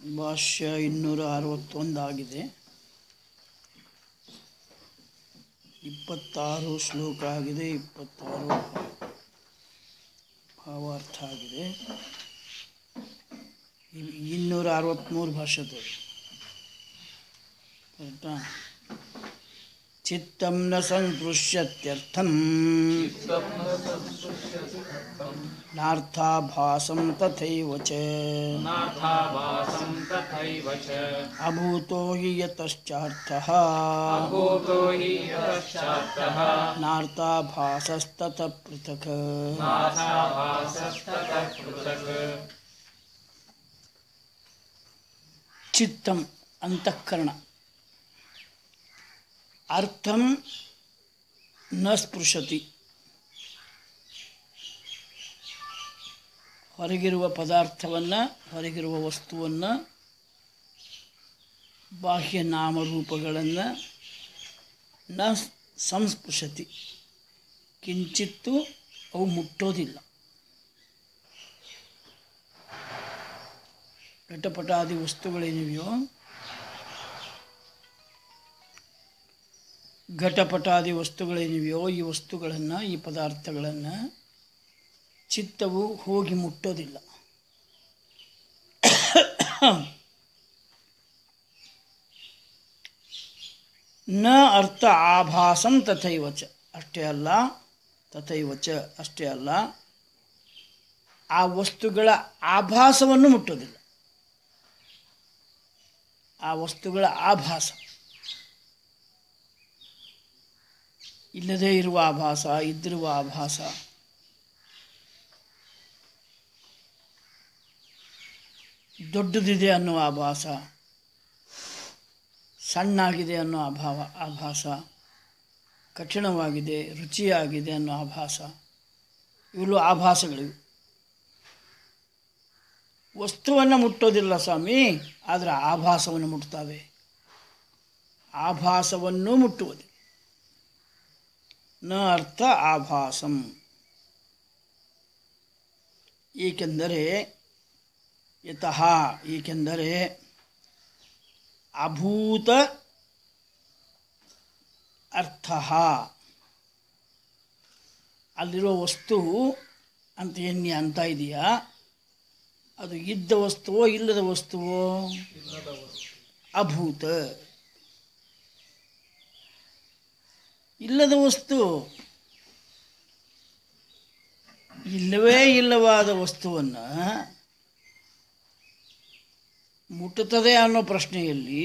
ಭಾಷ್ಯ ಇನ್ನೂರ ಅರವತ್ತೊಂದಾಗಿದೆ ಇಪ್ಪತ್ತಾರು ಶ್ಲೋಕ ಆಗಿದೆ ಇಪ್ಪತ್ತಾರು ಭಾವಾರ್ಥ ಆಗಿದೆ ಇ- ಇನ್ನೂರ ಅರವತ್ತ್ಮೂರು ಭಾಷೆದವರು ಕರೆಕ್ಟಾ ಚಿತ್ತಂ ನ ಸಂಸ್ಪೃಶ್ಯತ್ಯರ್ಥಂ ನಾರ್ಥಾಭಾಸಂ ತಥೈವ ಚ नाथाभासं तथैव च अभूतो हि यतश्चार्थः भूतो हि यतश्चात्तः नार्ताभासस्ततः पृथक् नाथाभासस्ततः पृथक् ಚಿತ್ತಂ ಅಂತಃಕರಣ ಅರ್ಥಂ ನ ಸ್ಪೃಶತಿ ಹೊರಗಿರುವ ಪದಾರ್ಥವನ್ನು ಹೊರಗಿರುವ ವಸ್ತುವನ್ನು ಬಾಹ್ಯ ನಾಮರೂಪಗಳನ್ನು ನ ಸಂಸ್ಪೃಶತಿ ಕಿಂಚಿತ್ತು ಅವು ಮುಟ್ಟೋದಿಲ್ಲ ಘಟಪಟಾದಿ ವಸ್ತುಗಳೇನಿವೆಯೋ ಘಟಪಟಾದಿ ವಸ್ತುಗಳೇನಿವೆಯೋ ಈ ವಸ್ತುಗಳನ್ನು ಈ ಪದಾರ್ಥಗಳನ್ನು ಚಿತ್ತವು ಹೋಗಿ ಮುಟ್ಟೋದಿಲ್ಲ ನ ಅರ್ಥ ಆಭಾಸಂ ತಥೈವ ಚ ಅಷ್ಟೇ ಅಲ್ಲ ತಥೈವ ಚ ಅಷ್ಟೇ ಅಲ್ಲ ಆ ವಸ್ತುಗಳ ಆಭಾಸವನ್ನು ಮುಟ್ಟೋದಿಲ್ಲ ಆ ವಸ್ತುಗಳ ಆಭಾಸ ಇಲ್ಲದೇ ಇರುವ ಆಭಾಸ ಇದ್ದಿರುವ ಆಭಾಸ ದೊಡ್ಡದಿದೆ ಅನ್ನೋ ಆಭಾಸ ಸಣ್ಣಾಗಿದೆ ಅನ್ನೋ ಅಭಾವ ಆಭಾಸ ಕಠಿಣವಾಗಿದೆ ರುಚಿಯಾಗಿದೆ ಅನ್ನೋ ಆಭಾಸ ಇವೆಲ್ಲ ಆಭಾಸಗಳಿವೆ ವಸ್ತುವನ್ನು ಮುಟ್ಟೋದಿಲ್ಲ ಸ್ವಾಮಿ ಆದರೆ ಆಭಾಸವನ್ನು ಮುಟ್ತವೆ ಆಭಾಸವನ್ನು ಮುಟ್ಟುವುದಿಲ್ಲ ನ ಅರ್ಥ ಆಭಾಸಂ ಏಕೆಂದರೆ ಯತಃ ಏಕೆಂದರೆ ಅಭೂತ ಅರ್ಥ ಅಲ್ಲಿರೋ ವಸ್ತು ಅಂತ ಏನು ನೀ ಅಂತ ಇದೆಯಾ ಅದು ಇದ್ದ ವಸ್ತುವೋ ಇಲ್ಲದ ವಸ್ತುವೋ ಅಭೂತ ಇಲ್ಲದ ವಸ್ತು ಇಲ್ಲವೇ ಇಲ್ಲವಾದ ವಸ್ತುವನ್ನು ಮುಟ್ಟುತ್ತದೆ ಅನ್ನೋ ಪ್ರಶ್ನೆಯಲ್ಲಿ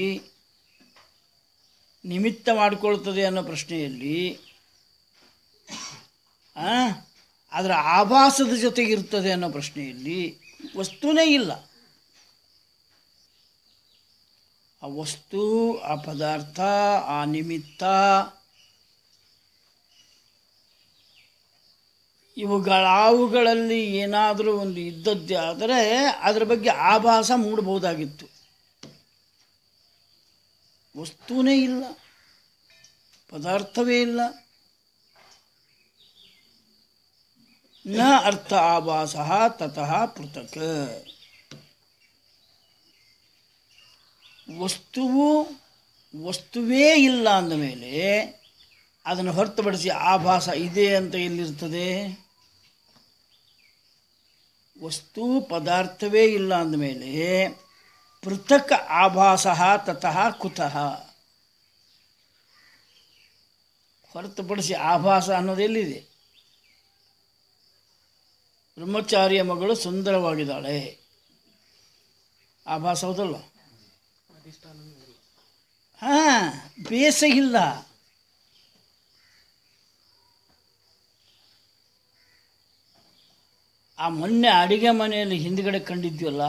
ನಿಮಿತ್ತ ಮಾಡಿಕೊಳ್ತದೆ ಅನ್ನೋ ಪ್ರಶ್ನೆಯಲ್ಲಿ ಆ, ಅದರ ಆಭಾಸದ ಜೊತೆಗಿರ್ತದೆ ಅನ್ನೋ ಪ್ರಶ್ನೆಯಲ್ಲಿ ವಸ್ತುನೇ ಇಲ್ಲ ಆ ವಸ್ತು ಆ ಪದಾರ್ಥ ಆ ನಿಮಿತ್ತ ಇವುಗಳಾವುಗಳಲ್ಲಿ ಏನಾದರೂ ಒಂದು ಇದ್ದದ್ದೇ ಆದರೆ ಅದರ ಬಗ್ಗೆ ಆಭಾಸ ಮೂಡಬಹುದಾಗಿತ್ತು ವಸ್ತುನೇ ಇಲ್ಲ ಪದಾರ್ಥವೇ ಇಲ್ಲ ನ ಅರ್ಥ ಆಭಾಸ ತತಃ ಪೃಥಕ್ ವಸ್ತುವು ವಸ್ತುವೇ ಇಲ್ಲ ಅಂದಮೇಲೆ ಅದನ್ನು ಹೊರತುಪಡಿಸಿ ಆಭಾಸ ಇದೆ ಅಂತ ಎಲ್ಲಿರ್ತದೆ ವಸ್ತು ಪದಾರ್ಥವೇ ಇಲ್ಲ ಅಂದಮೇಲೆ ಪೃಥಕ್ ಆಭಾಸ ತತಃ ಕುತಃ ಹೊರತುಪಡಿಸಿ ಆಭಾಸ ಅನ್ನೋದು ಎಲ್ಲಿದೆ ಬ್ರಹ್ಮಚಾರಿಯ ಮಗಳು ಸುಂದರವಾಗಿದ್ದಾಳೆ ಆಭಾಸ ಹೌದಲ್ಲ ಹಾಂ ಬೇಸ ಇಲ್ಲ ಆ ಮೊನ್ನೆ ಅಡಿಗೆ ಮನೆಯಲ್ಲಿ ಹಿಂದ್ಗಡೆ ಕಂಡಿದ್ವಲ್ಲ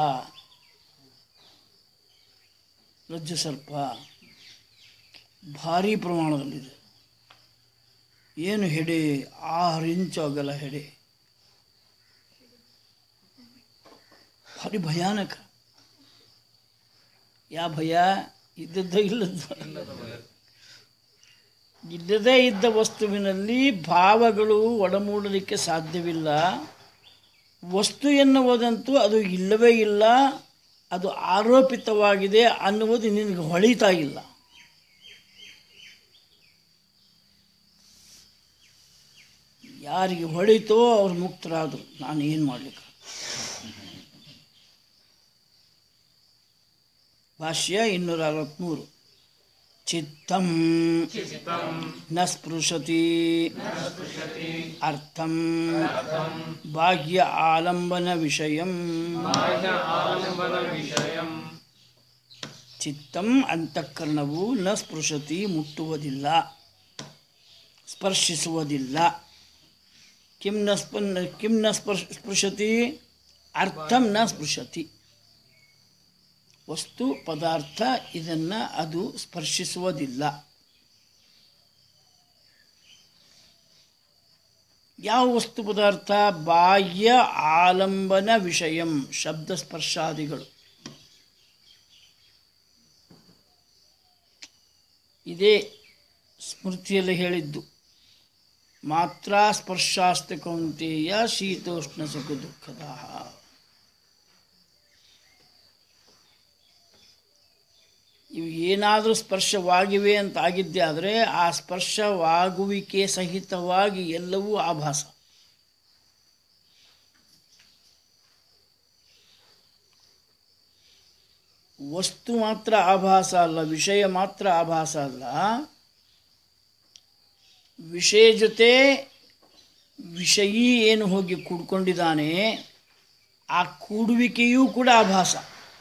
ರಜ್ಜು ಸರ್ಪ ಭಾರೀ ಪ್ರಮಾಣದಲ್ಲಿದೆ ಏನು ಹೆಡೆ ಆರು ಇಂಚು ಅಗಲ ಹೆಡೆ ಭಾರಿ ಭಯಾನಕ ಯಾವ ಭಯ ಇದ್ದದ್ದ ಇಲ್ಲದ ಇಲ್ಲದೇ ಇದ್ದ ವಸ್ತುವಿನಲ್ಲಿ ಭಾವಗಳು ಒಡಮೂಡಲಿಕ್ಕೆ ಸಾಧ್ಯವಿಲ್ಲ ವಸ್ತು ಎನ್ನುವುದಂತೂ ಅದು ಇಲ್ಲವೇ ಇಲ್ಲ ಅದು ಆರೋಪಿತವಾಗಿದೆ ಅನ್ನುವುದು ನಿನಗೆ ಹೊಳಿತಾ ಇಲ್ಲ ಯಾರಿಗೆ ಹೊಳಿತೋ ಅವ್ರು ಮುಕ್ತರಾದರು ನಾನು ಏನು ಮಾಡಲಿಕ್ಕೆ ಭಾಷ್ಯ ಇನ್ನೂರ ಅರವತ್ತ್ಮೂರು ಚಿತ್ತಂ ನ ಸ್ಪೃಶತಿ ಅರ್ಥಂ ಬಾಹ್ಯ ಆಲಂಬನ ವಿಷಯಂ ಬಾಹ್ಯ ಆಲಂಬನ ವಿಷಯಂ ಚಿತ್ತಂ ಅಂತಃಕರಣವು ನ ಸ್ಪೃಶತಿ ಮುಟ್ಟುವುದಿಲ್ಲ ಸ್ಪರ್ಶಿಸುವುದಿಲ್ಲ ಕಿಂ ನ ಸ್ಪ ಕಿಂ ನ ಸ್ಪರ್ಶ ಸ್ಪೃಶತಿ ಅರ್ಥಂ ನ ಸ್ಪೃಶತಿ ವಸ್ತು ಪದಾರ್ಥ ಇದನ್ನು ಅದು ಸ್ಪರ್ಶಿಸುವುದಿಲ್ಲ ಯಾವ ವಸ್ತು ಪದಾರ್ಥ ಬಾಹ್ಯ ಆಲಂಬನ ವಿಷಯಂ ಶಬ್ದ ಸ್ಪರ್ಶಾದಿಗಳು ಇದೇ ಸ್ಮೃತಿಯಲ್ಲಿ ಹೇಳಿದ್ದು ಮಾತ್ರ ಸ್ಪರ್ಶಾಸ್ತ ಕೌಂತೆಯ ಶೀತೋಷ್ಣ ಸುಖ ದುಃಖದ ಇವು ಏನಾದರೂ ಸ್ಪರ್ಶವಾಗಿವೆ ಅಂತ ಆಗಿದ್ದೆ ಆದರೆ ಆ ಸ್ಪರ್ಶವಾಗುವಿಕೆ ಸಹಿತವಾಗಿ ಎಲ್ಲವೂ ಆಭಾಸ ವಸ್ತು ಮಾತ್ರ ಆಭಾಸ ಅಲ್ಲ ವಿಷಯ ಮಾತ್ರ ಆಭಾಸ ಅಲ್ಲ ವಿಷಯ ಜೊತೆ ವಿಷಯೀ ಏನು ಹೋಗಿ ಕೂಡ್ಕೊಂಡಿದ್ದಾನೆ ಆ ಕೂಡುವಿಕೆಯೂ ಕೂಡ ಆಭಾಸ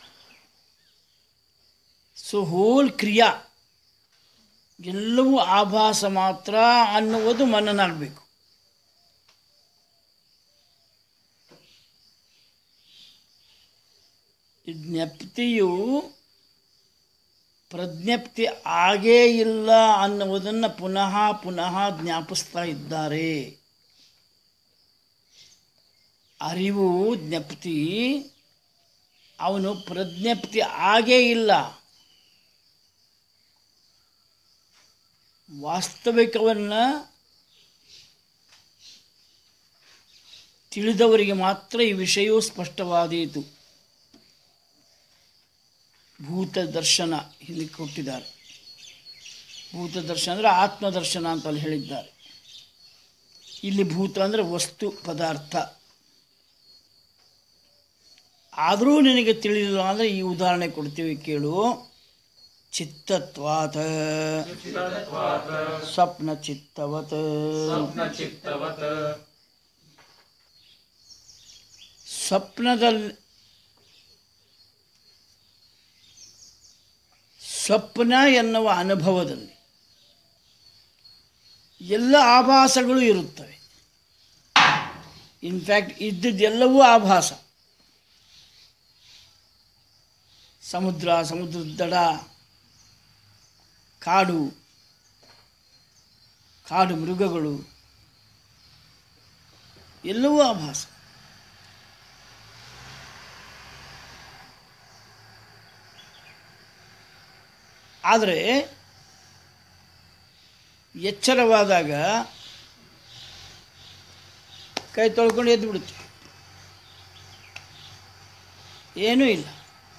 ಸೊ ಹೋಲ್ ಕ್ರಿಯಾ ಎಲ್ಲವೂ ಆಭಾಸ ಮಾತ್ರ ಅನ್ನುವುದು ಮನನಾಗಬೇಕು ಜ್ಞಪ್ತಿಯು ಪ್ರಜ್ಞಪ್ತಿ ಆಗೇ ಇಲ್ಲ ಅನ್ನುವುದನ್ನು ಪುನಃ ಪುನಃ ಜ್ಞಾಪಿಸ್ತಾ ಇದ್ದಾರೆ ಅರಿವು ಜ್ಞಪ್ತಿ ಅವನು ಪ್ರಜ್ಞಪ್ತಿ ಆಗೇ ಇಲ್ಲ ವಾಸ್ತವಿಕವನ್ನು ತಿಳಿದವರಿಗೆ ಮಾತ್ರ ಈ ವಿಷಯವು ಸ್ಪಷ್ಟವಾದೀತು ಭೂತ ದರ್ಶನ ಇಲ್ಲಿ ಕೊಟ್ಟಿದ್ದಾರೆ ಭೂತ ದರ್ಶನ ಅಂದರೆ ಆತ್ಮದರ್ಶನ ಅಂತ ಅಲ್ಲಿ ಹೇಳಿದ್ದಾರೆ ಇಲ್ಲಿ ಭೂತ ಅಂದರೆ ವಸ್ತು ಪದಾರ್ಥ ಆದರೂ ನಿನಗೆ ತಿಳಿದಿಲ್ಲ ಅಂದರೆ ಈ ಉದಾಹರಣೆ ಕೊಡ್ತೀವಿ ಕೇಳು ಚಿತ್ತತ್ವಾತ್ ಸ್ವಪ್ನ ಚಿತ್ತವತ್ ಸ್ವಪ್ನ ಚಿತ್ತವತ್ ಸ್ವಪ್ನದಲ್ಲಿ ಸ್ವಪ್ನ ಎನ್ನುವ ಅನುಭವದಲ್ಲಿ ಎಲ್ಲ ಆಭಾಸಗಳು ಇರುತ್ತವೆ ಇನ್ಫ್ಯಾಕ್ಟ್ ಇದ್ದದ್ದೆಲ್ಲವೂ ಆಭಾಸ ಸಮುದ್ರ ಸಮುದ್ರದ ದಡ ಕಾಡು ಕಾಡು ಮೃಗಗಳು ಎಲ್ಲವೂ ಆಭಾಸ ಆದರೆ ಎಚ್ಚರವಾದಾಗ ಕೈ ತೊಳ್ಕೊಂಡು ಎದ್ದು ಬಿಡುತ್ತೆ ಏನೂ ಇಲ್ಲ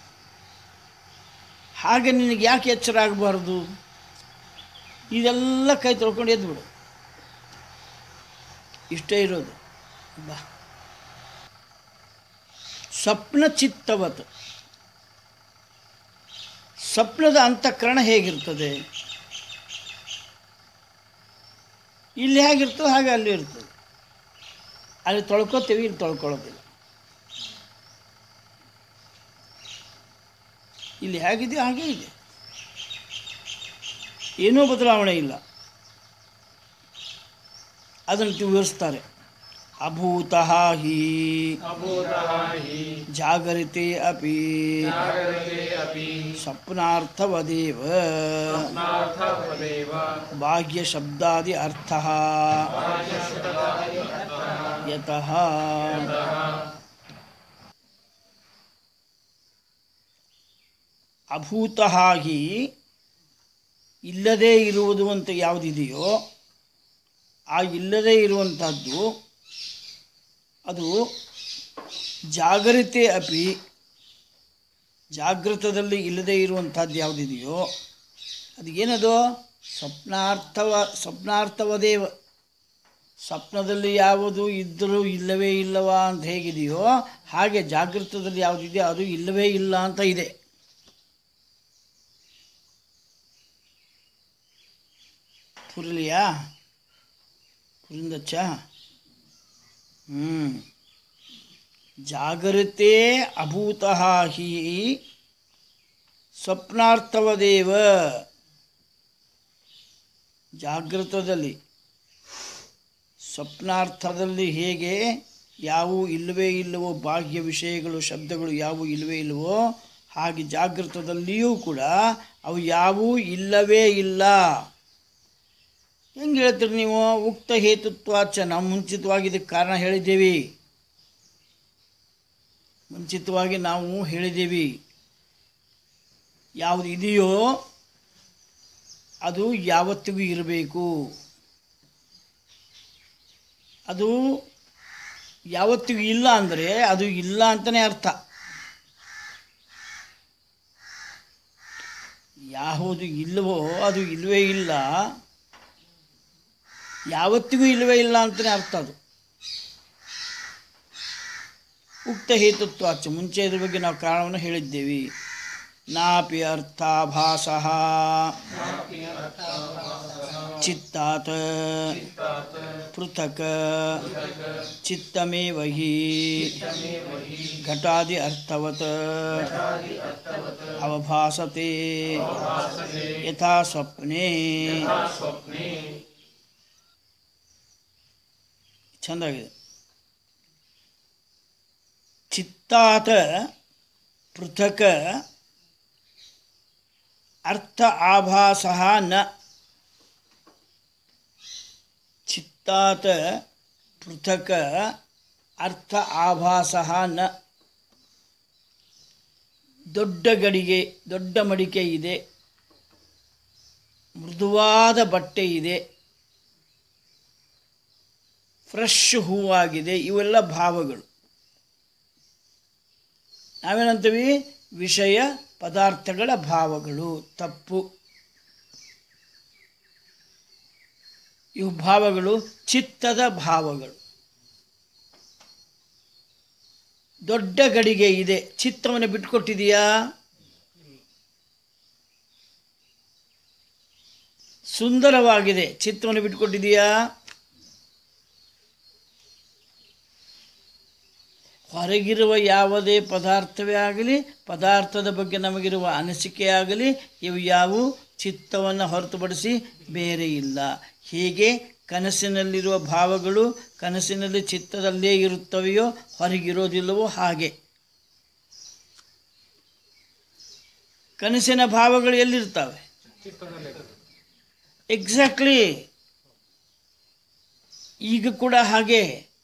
ಹಾಗೆ ನಿನಗೆ ಯಾಕೆ ಎಚ್ಚರ ಆಗಬಾರ್ದು ಇದೆಲ್ಲ ಕೈ ತೊಳ್ಕೊಂಡು ಎದ್ದು ಬಿಡು ಇಷ್ಟೇ ಇರೋದು ಬಾ ಸ್ವಪ್ನ ಚಿತ್ತವತ್ ಸ್ವಪ್ನದ ಅಂತಃಕರಣ ಹೇಗಿರ್ತದೆ ಇಲ್ಲಿ ಹೇಗಿರ್ತದೆ ಹಾಗೆ ಅಲ್ಲಿ ಇರ್ತದೆ ಅಲ್ಲಿ ತೊಳ್ಕೊತೀವಿ ಇಲ್ಲಿ ತೊಳ್ಕೊಳ್ಳೋದಿಲ್ಲ ಇಲ್ಲಿ ಹೇಗಿದೆ ಹಾಗೆ ಇದೆ ಏನೂ ಬದಲಾವಣೆ ಇಲ್ಲ ಅದನ್ನು ವಿವರಿಸ್ತಾರೆ ಅಭೂತಃ ಹಿ ಅಭೂತಃ ಹಿ ಜಾಗರಿತೆ ಅಪಿ ಜಾಗರತೆ ಅಪಿ ಸ್ವಪ್ನಾರ್ಥವದೇವ ಸ್ವಪ್ನಾರ್ಥವದೇವ ಬಾಹ್ಯ ಶಬ್ದಾದಿ ಅರ್ಥ ಯತಃ ಅಭೂತಃ ಹಿ ಇಲ್ಲದೇ ಇರುವುದು ಅಂತ ಯಾವುದಿದೆಯೋ ಆ ಇಲ್ಲದೇ ಇರುವಂಥದ್ದು ಅದು ಜಾಗರಿತೆ ಅಪಿ ಜಾಗೃತದಲ್ಲಿ ಇಲ್ಲದೇ ಇರುವಂಥದ್ದು ಯಾವುದಿದೆಯೋ ಅದು ಏನದು ಸ್ವಪ್ನಾರ್ಥವ ಸ್ವಪ್ನಾರ್ಥವದೇವ ಸ್ವಪ್ನದಲ್ಲಿ ಯಾವುದು ಇದ್ದರೂ ಇಲ್ಲವೇ ಇಲ್ಲವಾ ಅಂತ ಹೇಗಿದೆಯೋ ಹಾಗೆ ಜಾಗೃತದಲ್ಲಿ ಯಾವುದಿದೆಯೋ ಅದು ಇಲ್ಲವೇ ಇಲ್ಲ ಅಂತ ಇದೆ ಪುರಲಿಯಾ ಪುರಿಂದಚ್ಚ ಹ್ಞೂ ಜಾಗೃತೆ ಅಭೂತಃ ಹಿ ಸ್ವಪ್ನಾರ್ಥವದೇವ ಜಾಗೃತದಲ್ಲಿ ಸ್ವಪ್ನಾರ್ಥದಲ್ಲಿ ಹೇಗೆ ಯಾವುವು ಇಲ್ಲವೇ ಇಲ್ಲವೋ ಬಾಹ್ಯ ವಿಷಯಗಳು ಶಬ್ದಗಳು ಯಾವುವು ಇಲ್ಲವೇ ಇಲ್ಲವೋ ಹಾಗೆ ಜಾಗೃತದಲ್ಲಿಯೂ ಕೂಡ ಅವು ಯಾವುವು ಇಲ್ಲವೇ ಇಲ್ಲ ಹೆಂಗೆ ಹೇಳ್ತೀರಿ ನೀವು ಉಕ್ತ ಹೇತುತ್ವಾಚ ನಾವು ಮುಂಚಿತವಾಗಿ ಇದಕ್ಕೆ ಕಾರಣ ಹೇಳಿದ್ದೇವೆ ಮುಂಚಿತವಾಗಿ ನಾವು ಹೇಳಿದ್ದೀವಿ ಯಾವುದು ಇದೆಯೋ ಅದು ಯಾವತ್ತಿಗೂ ಇರಬೇಕು ಅದು ಯಾವತ್ತಿಗೂ ಇಲ್ಲ ಅಂದರೆ ಅದು ಇಲ್ಲ ಅಂತಲೇ ಅರ್ಥ ಯಾವುದು ಇಲ್ಲವೋ ಅದು ಇಲ್ಲವೇ ಇಲ್ಲ ಯಾವತ್ತಿಗೂ ಇಲ್ಲವೇ ಇಲ್ಲ ಅಂತಲೇ ಅರ್ಥ ಅದು ಉಕ್ತ ಹೇತುತ್ವಾಚ ಮುಂಚೆ ಇದ್ರ ಬಗ್ಗೆ ನಾವು ಕಾರಣವನ್ನು ಹೇಳಿದ್ದೇವೆ ನಾಪಿ ಅರ್ಥಾಭಾಸ ಚಿತ್ತಾತ್ ಪೃಥಕ್ ಚಿತ್ತಮೇವ ಹಿ ಘಟಾದಿ ಅರ್ಥವತ್ ಅವಭಾಸತೆ ಯಥಾ ಸ್ವಪ್ನೆ ಚೆಂದಾಗಿದೆ ಚಿತ್ತಾತ್ ಪೃಥಕ್ ಅರ್ಥ ಆಭಾಸ ನ ಚಿತ್ತಾತ್ ಪೃಥಕ್ ಅರ್ಥ ಆಭಾಸ ನ ದೊಡ್ಡ ಗಡಿಗೆ ದೊಡ್ಡ ಮಡಿಕೆ ಇದೆ ಮೃದುವಾದ ಬಟ್ಟೆ ಇದೆ ಫ್ರೆಶ್ ಹೂವಾಗಿದೆ ಇವೆಲ್ಲ ಭಾವಗಳು ನಾವೇನಂತೀವಿ ವಿಷಯ ಪದಾರ್ಥಗಳ ಭಾವಗಳು ತಪ್ಪು ಇವು ಭಾವಗಳು ಚಿತ್ತದ ಭಾವಗಳು ದೊಡ್ಡ ಗಡಿಗೆ ಇದೆ ಚಿತ್ತವನ್ನು ಬಿಟ್ಕೊಟ್ಟಿದೆಯಾ ಸುಂದರವಾಗಿದೆ ಚಿತ್ತವನ್ನು ಬಿಟ್ಕೊಟ್ಟಿದೆಯಾ ಹೊರಗಿರುವ ಯಾವುದೇ ಪದಾರ್ಥವೇ ಆಗಲಿ ಪದಾರ್ಥದ ಬಗ್ಗೆ ನಮಗಿರುವ ಅನಿಸಿಕೆ ಆಗಲಿ ಇವು ಯಾವುವು ಚಿತ್ತವನ್ನು ಹೊರತುಪಡಿಸಿ ಬೇರೆ ಇಲ್ಲ ಹೀಗೆ ಕನಸಿನಲ್ಲಿರುವ ಭಾವಗಳು ಕನಸಿನಲ್ಲಿ ಚಿತ್ತದಲ್ಲೇ ಇರುತ್ತವೆಯೋ ಹೊರಗಿರೋದಿಲ್ಲವೋ ಹಾಗೆ ಕನಸಿನ ಭಾವಗಳು ಎಲ್ಲಿರ್ತವೆ ಎಕ್ಸಾಕ್ಟ್ಲಿ ಈಗ ಕೂಡ ಹಾಗೆ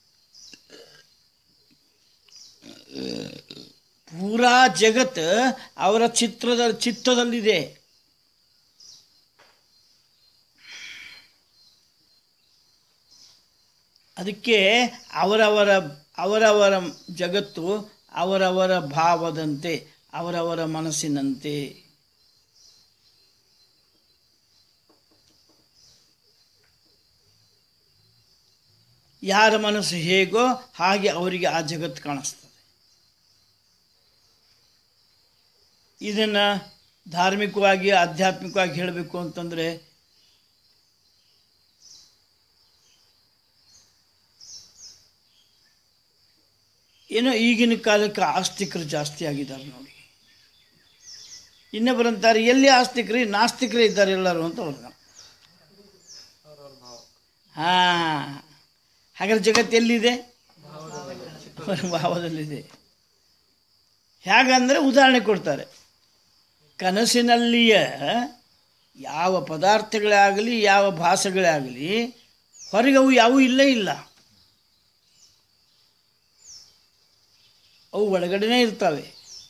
ಪೂರಾ ಜಗತ್ ಅವರ ಚಿತ್ರದ ಚಿತ್ತದಲ್ಲಿದೆ ಅದಕ್ಕೆ ಅವರವರ ಅವರವರ ಜಗತ್ತು ಅವರವರ ಭಾವದಂತೆ ಅವರವರ ಮನಸ್ಸಿನಂತೆ ಯಾರ ಮನಸ್ಸು ಹೇಗೋ ಹಾಗೆ ಅವರಿಗೆ ಆ ಜಗತ್ತು ಕಾಣಿಸ್ತದೆ ಇದನ್ನು ಧಾರ್ಮಿಕವಾಗಿ ಆಧ್ಯಾತ್ಮಿಕವಾಗಿ ಹೇಳಬೇಕು ಅಂತಂದರೆ ಏನೋ ಈಗಿನ ಕಾಲಕ್ಕೆ ಆಸ್ತಿಕರು ಜಾಸ್ತಿ ಆಗಿದ್ದಾರೆ ನೋಡಿ ಇನ್ನೊಬ್ಬರಂತಾರೆ ಎಲ್ಲಿ ಆಸ್ತಿಕರು ನಾಸ್ತಿಕರೇ ಇದ್ದಾರೆ ಎಲ್ಲರೂ ಅಂತ ಅವ್ರನ್ನ ಹಾಂ ಹಾಗಾದ್ರೆ ಜಗತ್ತು ಎಲ್ಲಿದೆ ಅವರ ಭಾವದಲ್ಲಿದೆ ಹೇಗಂದರೆ ಉದಾಹರಣೆ ಕೊಡ್ತಾರೆ ಕನಸಿನಲ್ಲಿಯ ಯಾವ ಪದಾರ್ಥಗಳೇ ಆಗಲಿ ಯಾವ ಭಾಸಗಳೇ ಆಗಲಿ ಹೊರಗೆ ಅವು ಯಾವೂ ಇಲ್ಲೇ ಇಲ್ಲ ಅವು ಒಳಗಡೆನೇ ಇರ್ತವೆ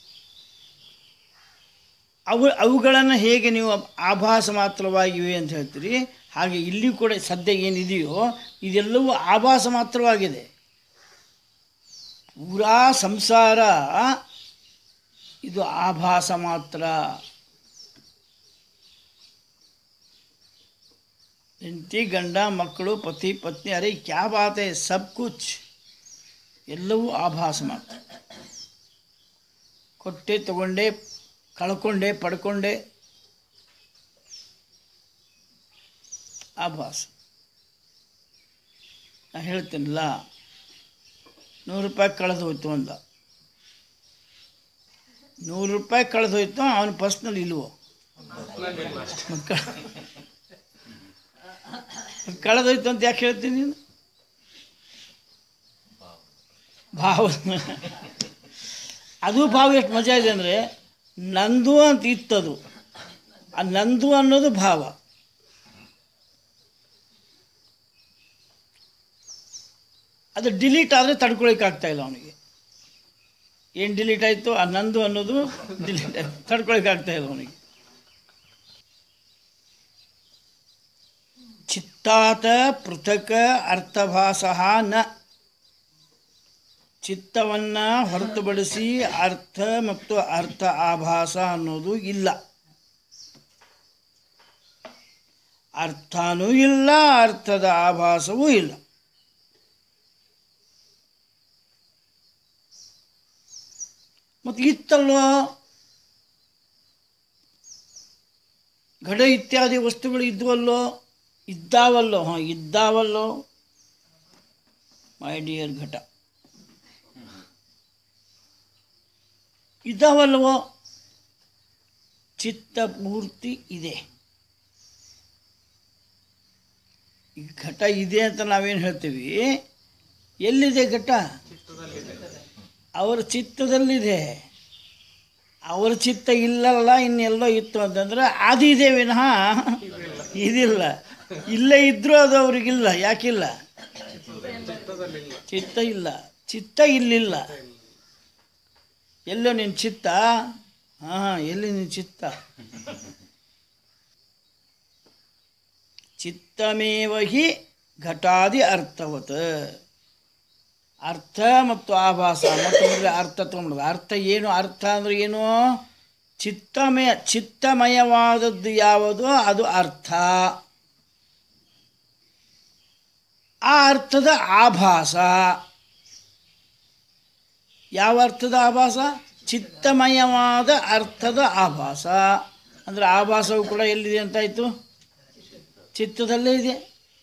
ಅವು ಅವುಗಳನ್ನು ಹೇಗೆ ನೀವು ಆಭಾಸ ಮಾತ್ರವಾಗಿವೆ ಅಂತ ಹೇಳ್ತೀರಿ ಹಾಗೆ ಇಲ್ಲಿ ಕೂಡ ಸದ್ಯ ಏನಿದೆಯೋ ಇದೆಲ್ಲವೂ ಆಭಾಸ ಮಾತ್ರವಾಗಿದೆ ಪೂರಾ ಸಂಸಾರ ಇದು ಆಭಾಸ ಮಾತ್ರ ಹೆಂಡತಿ ಗಂಡ ಮಕ್ಕಳು ಪತಿ ಪತ್ನಿ ಅರೆ ಕ್ಯಾ ಬಾತ್ ಹೈ ಸಬ್ ಕುಚ್ ಎಲ್ಲವೂ ಆಭಾಸ ಮಾತ್ರ ಕೊಟ್ಟೆ ತಗೊಂಡೆ ಕಳ್ಕೊಂಡೆ ಪಡ್ಕೊಂಡೆ ಆಭಾಸ ನಾ ಹೇಳ್ತೀನಲ್ಲ ನೂರು ರೂಪಾಯಿ ಕಳೆದು ಹೋಯ್ತು ಅಂದ ನೂರು ರೂಪಾಯಿ ಕಳೆದು ಹೋಯ್ತು ಅವನ ಪರ್ಸ್ನಲ್ ಇಲ್ವೋ ಕಳೆದೋಯ್ತು ಅಂತ ಯಾಕೆ ಹೇಳ್ತೀನಿ ನೀನು ಭಾವ ಅದು ಭಾವ ಎಷ್ಟು ಮಜಾ ಇದೆ ಅಂದರೆ ನಂದು ಅಂತ ಇತ್ತದು ಆ ನಂದು ಅನ್ನೋದು ಭಾವ ಅದು ಡಿಲೀಟ್ ಆದರೆ ತಡ್ಕೊಳಕ್ಕೆ ಆಗ್ತಾ ಇಲ್ಲ ಅವನಿಗೆ ಏನು ಡಿಲೀಟ್ ಆಯಿತು ಆ ನಂದು ಅನ್ನೋದು ಡಿಲೀಟ್ ಆಯ್ತು ತಡ್ಕೊಳಕ್ಕೆ ಆಗ್ತಾ ಇಲ್ಲ ಅವನಿಗೆ ಚಿತ್ತಾತ ಪೃಥಕ್ ಅರ್ಥಭಾಸ ನ ಚಿತ್ತವನ್ನು ಹೊರತುಪಡಿಸಿ ಅರ್ಥ ಮತ್ತು ಅರ್ಥ ಆಭಾಸ ಅನ್ನೋದು ಇಲ್ಲ ಅರ್ಥನೂ ಇಲ್ಲ ಅರ್ಥದ ಆಭಾಸವೂ ಇಲ್ಲ ಮತ್ತು ಇತ್ತಲ್ವೋ ಘಟ ಇತ್ಯಾದಿ ವಸ್ತುಗಳು ಇದ್ವಲ್ಲೋ ಇದ್ದಾವಲ್ಲೋ ಹಾಂ ಇದ್ದಾವಲ್ಲೋ ಮೈ ಡಿಯರ್ ಘಟ ಇದ್ದಾವಲ್ವೋ ಚಿತ್ತಪೂರ್ತಿ ಇದೆ ಈ ಘಟ ಇದೆ ಅಂತ ನಾವೇನು ಹೇಳ್ತೀವಿ ಎಲ್ಲಿದೆ ಘಟ ಅವರ ಚಿತ್ತದಲ್ಲಿದೆ ಅವರ ಚಿತ್ತ ಇಲ್ಲಲ್ಲ ಇನ್ನೆಲ್ಲೋ ಇತ್ತು ಅಂತಂದ್ರೆ ಅದು ಇದೆ ವಿನಃ ಇದಿಲ್ಲ ಇಲ್ಲೇ ಇದ್ರೂ ಅದು ಅವ್ರಿಗಿಲ್ಲ ಯಾಕಿಲ್ಲ ಚಿತ್ತ ಇಲ್ಲ ಚಿತ್ತ ಇಲ್ಲಿಲ್ಲ ಎಲ್ಲೋ ನಿನ್ನ ಚಿತ್ತ ಹಾಂ ಎಲ್ಲಿ ನಿನ್ನ ಚಿತ್ತ ಚಿತ್ತಮೇವ ಹಿ ಘಟಾದಿ ಅರ್ಥವತ್ ಅರ್ಥ ಮತ್ತು ಆಭಾಸ ಮತ್ತು ಅರ್ಥ ತೊಗೊಂಡು ಅರ್ಥ ಏನು ಅರ್ಥ ಅಂದ್ರೆ ಏನು ಚಿತ್ತಮಯ ಚಿತ್ತಮಯವಾದದ್ದು ಯಾವುದೋ ಅದು ಅರ್ಥ ಆ ಅರ್ಥದ ಆಭಾಸ ಯಾವ ಅರ್ಥದ ಆಭಾಸ ಚಿತ್ತಮಯವಾದ ಅರ್ಥದ ಆಭಾಸ ಅಂದರೆ ಆಭಾಸವು ಕೂಡ ಎಲ್ಲಿದೆ ಅಂತಾಯಿತು ಚಿತ್ತದಲ್ಲೇ ಇದೆ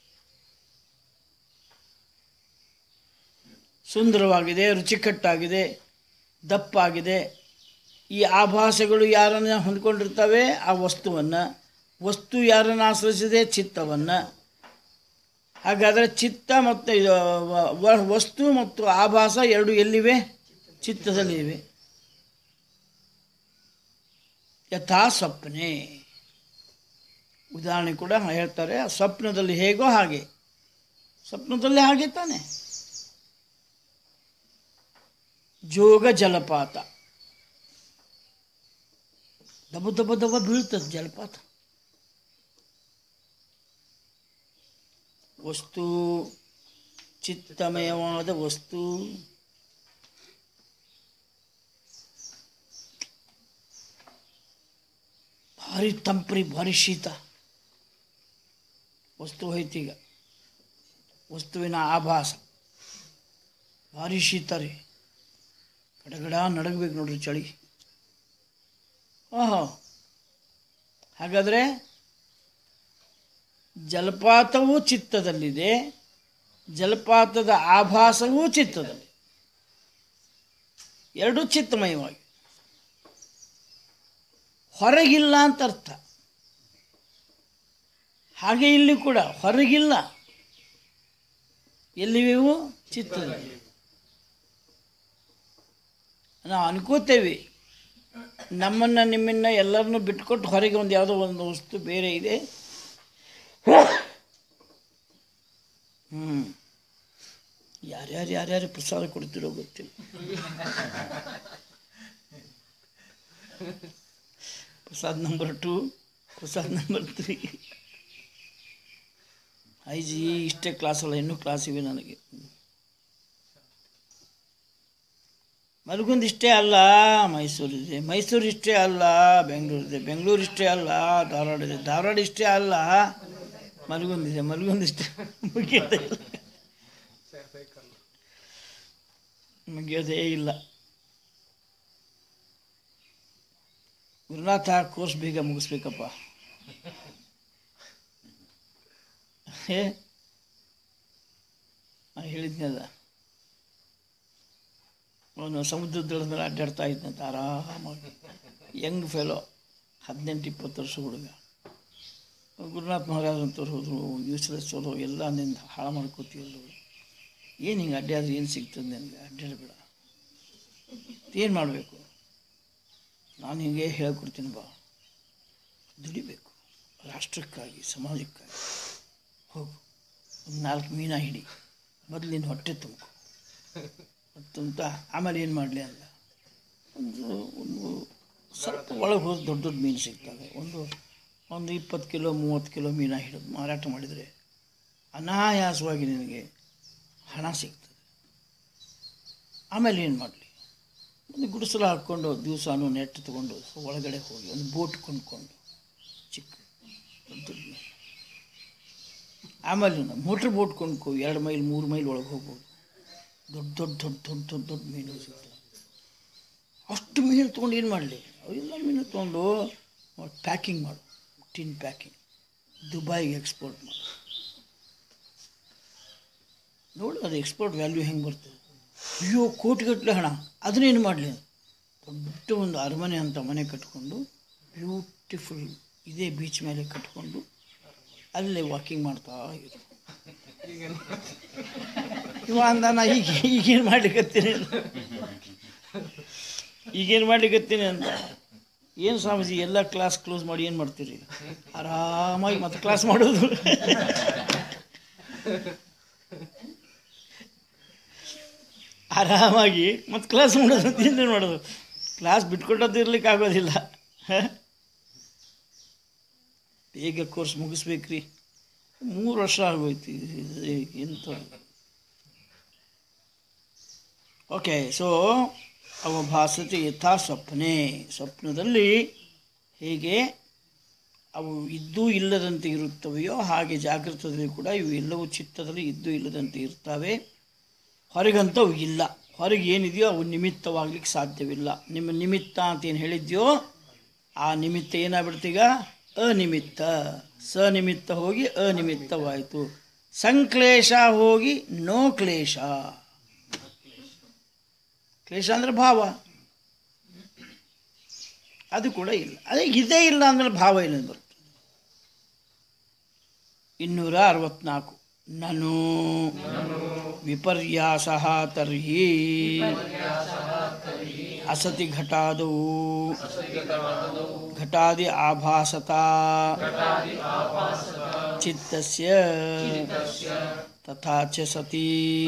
ಸುಂದರವಾಗಿದೆ ರುಚಿಕಟ್ಟಾಗಿದೆ ದಪ್ಪಾಗಿದೆ ಈ ಆಭಾಸಗಳು ಯಾರನ್ನು ಹೊಂದ್ಕೊಂಡಿರ್ತವೆ ಆ ವಸ್ತುವನ್ನು ವಸ್ತು ಯಾರನ್ನು ಆಶ್ರಯಿಸಿದೆ ಚಿತ್ತವನ್ನು ಹಾಗಾದರೆ ಚಿತ್ತ ಮತ್ತು ಇದು ವ- ವ- ವಸ್ತು ಮತ್ತು ಆಭಾಸ ಎರಡು ಎಲ್ಲಿವೆ ಚಿತ್ತದಲ್ಲಿವೆ ಯಥಾ ಸ್ವಪ್ನೆ ಉದಾಹರಣೆ ಕೂಡ ಹೇಳ್ತಾರೆ ಆ ಸ್ವಪ್ನದಲ್ಲಿ ಹೇಗೋ ಹಾಗೆ ಸ್ವಪ್ನದಲ್ಲಿ ಹಾಗೆ ತಾನೆ ಜೋಗ ಜಲಪಾತ ದಬ ದಬ ದಬ ಬೀಳ್ತದೆ ಜಲಪಾತ ವಸ್ತು ಚಿತ್ತಮಯವಾದ ವಸ್ತು ಭಾರಿ ತಂಪ್ರಿ ಭಾರಿ ಶೀತ ವಸ್ತು ಹೋಯ್ತೀಗ ವಸ್ತುವಿನ ಆಭಾಸ ಭಾರಿ ಶೀತ ರೀ ಗಡಗಡ ನಡಗಬೇಕು ನೋಡ್ರಿ ಚಳಿ ಓಹೋ ಹಾಗಾದರೆ ಜಲಪಾತವೂ ಚಿತ್ತದಲ್ಲಿದೆ ಜಲಪಾತದ ಆಭಾಸವೂ ಚಿತ್ತದಲ್ಲಿ ಎರಡೂ ಚಿತ್ತಮಯವಾಗಿ ಹೊರಗಿಲ್ಲ ಅಂತ ಅರ್ಥ ಹಾಗೆ ಇಲ್ಲಿ ಕೂಡ ಹೊರಗಿಲ್ಲ ಎಲ್ಲಿವೆವು ಚಿತ್ತದಲ್ಲಿ ನಾವು ಅನ್ಕೋತೇವೆ ನಮ್ಮನ್ನು ನಿಮ್ಮನ್ನು ಎಲ್ಲರನ್ನೂ ಬಿಟ್ಕೊಟ್ಟು ಹೊರಗೆ ಒಂದು ಯಾವುದೋ ಒಂದು ವಸ್ತು ಬೇರೆ ಇದೆ ಹ್ಞೂ ಯಾರ್ಯಾರು ಯಾರ್ಯಾರು ಪ್ರಸಾದ ಕೊಡ್ತಿರೋ ಗೊತ್ತಿಲ್ಲ Prasad number two Prasad number three I G ಇಷ್ಟೇ ಕ್ಲಾಸಲ್ಲ ಇನ್ನೂ ಕ್ಲಾಸ್ ಇವೆ ನನಗೆ ಮಲ್ಗುಂದ್ ಇಷ್ಟೇ ಅಲ್ಲ ಮೈಸೂರಿದೆ ಮೈಸೂರು ಇಷ್ಟೇ ಅಲ್ಲ ಬೆಂಗಳೂರಿದೆ ಬೆಂಗಳೂರು ಇಷ್ಟೇ ಅಲ್ಲ ಧಾರವಾಡ ಇದೆ ಧಾರವಾಡ ಇಷ್ಟೇ ಅಲ್ಲ ಮಲ್ಗುಂದಿದೆ ಮಲ್ಗುಂದ್ ಇಷ್ಟೇ ಮುಗಿಯೋದೇ ಇಲ್ಲ ಮುಗಿಯೋದೇ ಇಲ್ಲ ಗುರುನಾಥ ಕೋರ್ಸ್ ಬೇಗ ಮುಗಿಸ್ಬೇಕಪ್ಪ ಹೇ ನಾ ಹೇಳಿದ್ನಲ್ಲ ಅವನು ಸಮುದ್ರದ ಮೇಲೆ ಅಡ್ಡಾಡ್ತಾ ಇದ್ದಂತ ಆರಾಮಾಗಿ ಯಂಗ್ ಫೆಲೋ ಹದಿನೆಂಟು ಇಪ್ಪತ್ತು ವರ್ಷ ಹುಡುಗ ಗುರುನಾಥ್ ಮಹಾರಾಜ್ ಅಂತವ್ರು ಹೋದರು ಯೂಸ್ಲೆಸ್ ಹೋದ್ರು ಎಲ್ಲ ನಿಂದ ಹಾಳು ಮಾಡ್ಕೋತೀವಲ್ಲ ಏನು ಹಿಂಗೆ ಅಡ್ಡಾದ್ರೆ ಏನು ಸಿಗ್ತದೆ ನನಗೆ ಅಡ್ಡಾಡಬೇಡ ಏನು ಮಾಡಬೇಕು ನಾನು ಹಿಂಗೆ ಹೇಳ್ಕೊಡ್ತೀನಿ ಬಾ ದುಡಿಬೇಕು ರಾಷ್ಟ್ರಕ್ಕಾಗಿ ಸಮಾಜಕ್ಕಾಗಿ ಹೋಗು ಒಂದು ನಾಲ್ಕು ಮೀನ ಹಿಡಿ ಮೊದಲು ನಿನ್ನ ಹೊಟ್ಟೆ ತುಂಬಿಕೊ ತುಂಬ ಆಮೇಲೆ ಏನು ಮಾಡಲಿ ಅಂದ ಒಂದು ಒಂದು ಸ್ವಲ್ಪ ಒಳಗೆ ಹೋಗಿ ದೊಡ್ಡ ದೊಡ್ಡ ಮೀನು ಸಿಗ್ತವೆ ಒಂದು ಒಂದು ಇಪ್ಪತ್ತು ಕಿಲೋ ಮೂವತ್ತು ಕಿಲೋ ಮೀನ ಹಿಡಿದು ಮಾರಾಟ ಮಾಡಿದರೆ ಅನಾಯಾಸವಾಗಿ ನಿನಗೆ ಹಣ ಸಿಗ್ತದೆ ಆಮೇಲೆ ಏನು ಮಾಡಲಿ ಒಂದು ಗುಡಿಸಲು ಹಾಕ್ಕೊಂಡು ದಿವಸನೂ ನೆಟ್ ತೊಗೊಂಡು ಒಳಗಡೆ ಹೋಗಿ ಒಂದು ಬೋಟ್ ಕೊಂಡ್ಕೊಂಡು ಚಿಕ್ಕ ದೊಡ್ಡ ದೊಡ್ಡ ಮೀನು ಆಮೇಲೆ ಮೋಟ್ರ್ ಬೋಟ್ ಕೊಂಡ್ಕೊ ಎರಡು ಮೈಲ್ ಮೂರು ಮೈಲ್ ಒಳಗೆ ಹೋಗ್ಬೋದು ದೊಡ್ಡ ದೊಡ್ಡ ದೊಡ್ಡ ದೊಡ್ಡ ದೊಡ್ಡ ದೊಡ್ಡ ಮೀನು ಸಿಗ್ತವೆ ಅಷ್ಟು ಮೀನು ತೊಗೊಂಡು ಏನು ಮಾಡಲಿ ಅವೆಲ್ಲ ಮೀನು ತೊಗೊಂಡು ಪ್ಯಾಕಿಂಗ್ ಮಾಡು ಟಿನ್ ಪ್ಯಾಕಿಂಗ್ ದುಬೈಗೆ ಎಕ್ಸ್ಪೋರ್ಟ್ ಮಾಡು ನೋಡು ಅದು ಎಕ್ಸ್ಪೋರ್ಟ್ ವ್ಯಾಲ್ಯೂ ಹೆಂಗೆ ಬರ್ತದೆ ಅಯ್ಯೋ ಕೋಟಿಗಟ್ಟಲೆ ಹಣ ಅದನ್ನೇನು ಮಾಡಲಿ ದೊಡ್ಡ ಒಂದು ಅರಮನೆ ಅಂತ ಮನೆ ಕಟ್ಕೊಂಡು ಬ್ಯೂಟಿಫುಲ್ ಇದೇ ಬೀಚ್ ಮೇಲೆ ಕಟ್ಕೊಂಡು ಅಲ್ಲೇ ವಾಕಿಂಗ್ ಮಾಡ್ತಾ ಇರು ಇವ ಅಂದ ನಾ ಈಗ ಈಗೇನು ಮಾಡ್ಲಿಕ್ಕತ್ತೀನಿ ಅಂತ. ಈಗೇನು ಮಾಡ್ಲಿಕ್ಕತ್ತೀನಿ ಅಂತ ಏನು ಸ್ವಾಮೀಜಿ ಎಲ್ಲ ಕ್ಲಾಸ್ ಕ್ಲೋಸ್ ಮಾಡಿ ಏನು ಮಾಡ್ತೀರಿ ಆರಾಮಾಗಿ ಮತ್ತೆ ಕ್ಲಾಸ್ ಮಾಡೋದು ಆರಾಮಾಗಿ ಮತ್ತೆ ಕ್ಲಾಸ್ ಮಾಡೋದು ಅಂತ ಏನೇನು ಮಾಡೋದು ಕ್ಲಾಸ್ ಬಿಟ್ಕೊಟ್ಟದ್ದು ಇರ್ಲಿಕ್ಕೆ ಆಗೋದಿಲ್ಲ ಹ? ಬೇಗ ಕೋರ್ಸ್ ಮುಗಿಸ್ಬೇಕ್ರಿ ಮೂರು ವರ್ಷ ಆಗೋಯ್ತು ಇದು ಎಂತ ಓಕೆ ಸೊ ಅವ ಭಾಸತೆ ಯಥಾ ಸ್ವಪ್ನೆ ಸ್ವಪ್ನದಲ್ಲಿ ಹೇಗೆ ಅವು ಇದ್ದೂ ಇಲ್ಲದಂತೆ ಇರುತ್ತವೆಯೋ ಹಾಗೆ ಜಾಗೃತದಲ್ಲಿ ಕೂಡ ಇವು ಎಲ್ಲವೂ ಚಿತ್ತದಲ್ಲಿ ಇದ್ದೂ ಇಲ್ಲದಂತೆ ಇರ್ತವೆ ಹೊರಗಂತವು ಇಲ್ಲ ಹೊರಗೆ ಏನಿದೆಯೋ ಅವು ನಿಮಿತ್ತವಾಗ್ಲಿಕ್ಕೆ ಸಾಧ್ಯವಿಲ್ಲ ನಿಮ್ಮ ನಿಮಿತ್ತ ಅಂತ ಏನು ಹೇಳಿದ್ಯೋ ಆ ನಿಮಿತ್ತ ಏನಾಗ್ಬಿಡ್ತೀಗ ಅನಿಮಿತ್ತ ಸನಿಮಿತ್ತ ಹೋಗಿ ಅನಿಮಿತ್ತವಾಯಿತು ಸಂಕ್ಲೇಶ ಹೋಗಿ ನೋ ಕ್ಲೇಶ ಕ್ಲೇಶ ಅಂದರೆ ಭಾವ ಅದು ಕೂಡ ಇಲ್ಲ ಅದೇ ಇದೇ ಇಲ್ಲ ಅಂದ್ರೆ ಭಾವ ಏನೇನು ಬರ್ತದೆ ಇನ್ನೂರ ಅರವತ್ನಾಲ್ಕು ನನು ವಿಪರ್ಯಾಸ ತರ್ಹಿ ಅಸತಿ ಘಟಾದೌ ಘಟಾದಿ ಆಭಾಸತಾ ಚಿತ್ತಸ್ಯ ತಥಾ ಚ ಸತಿ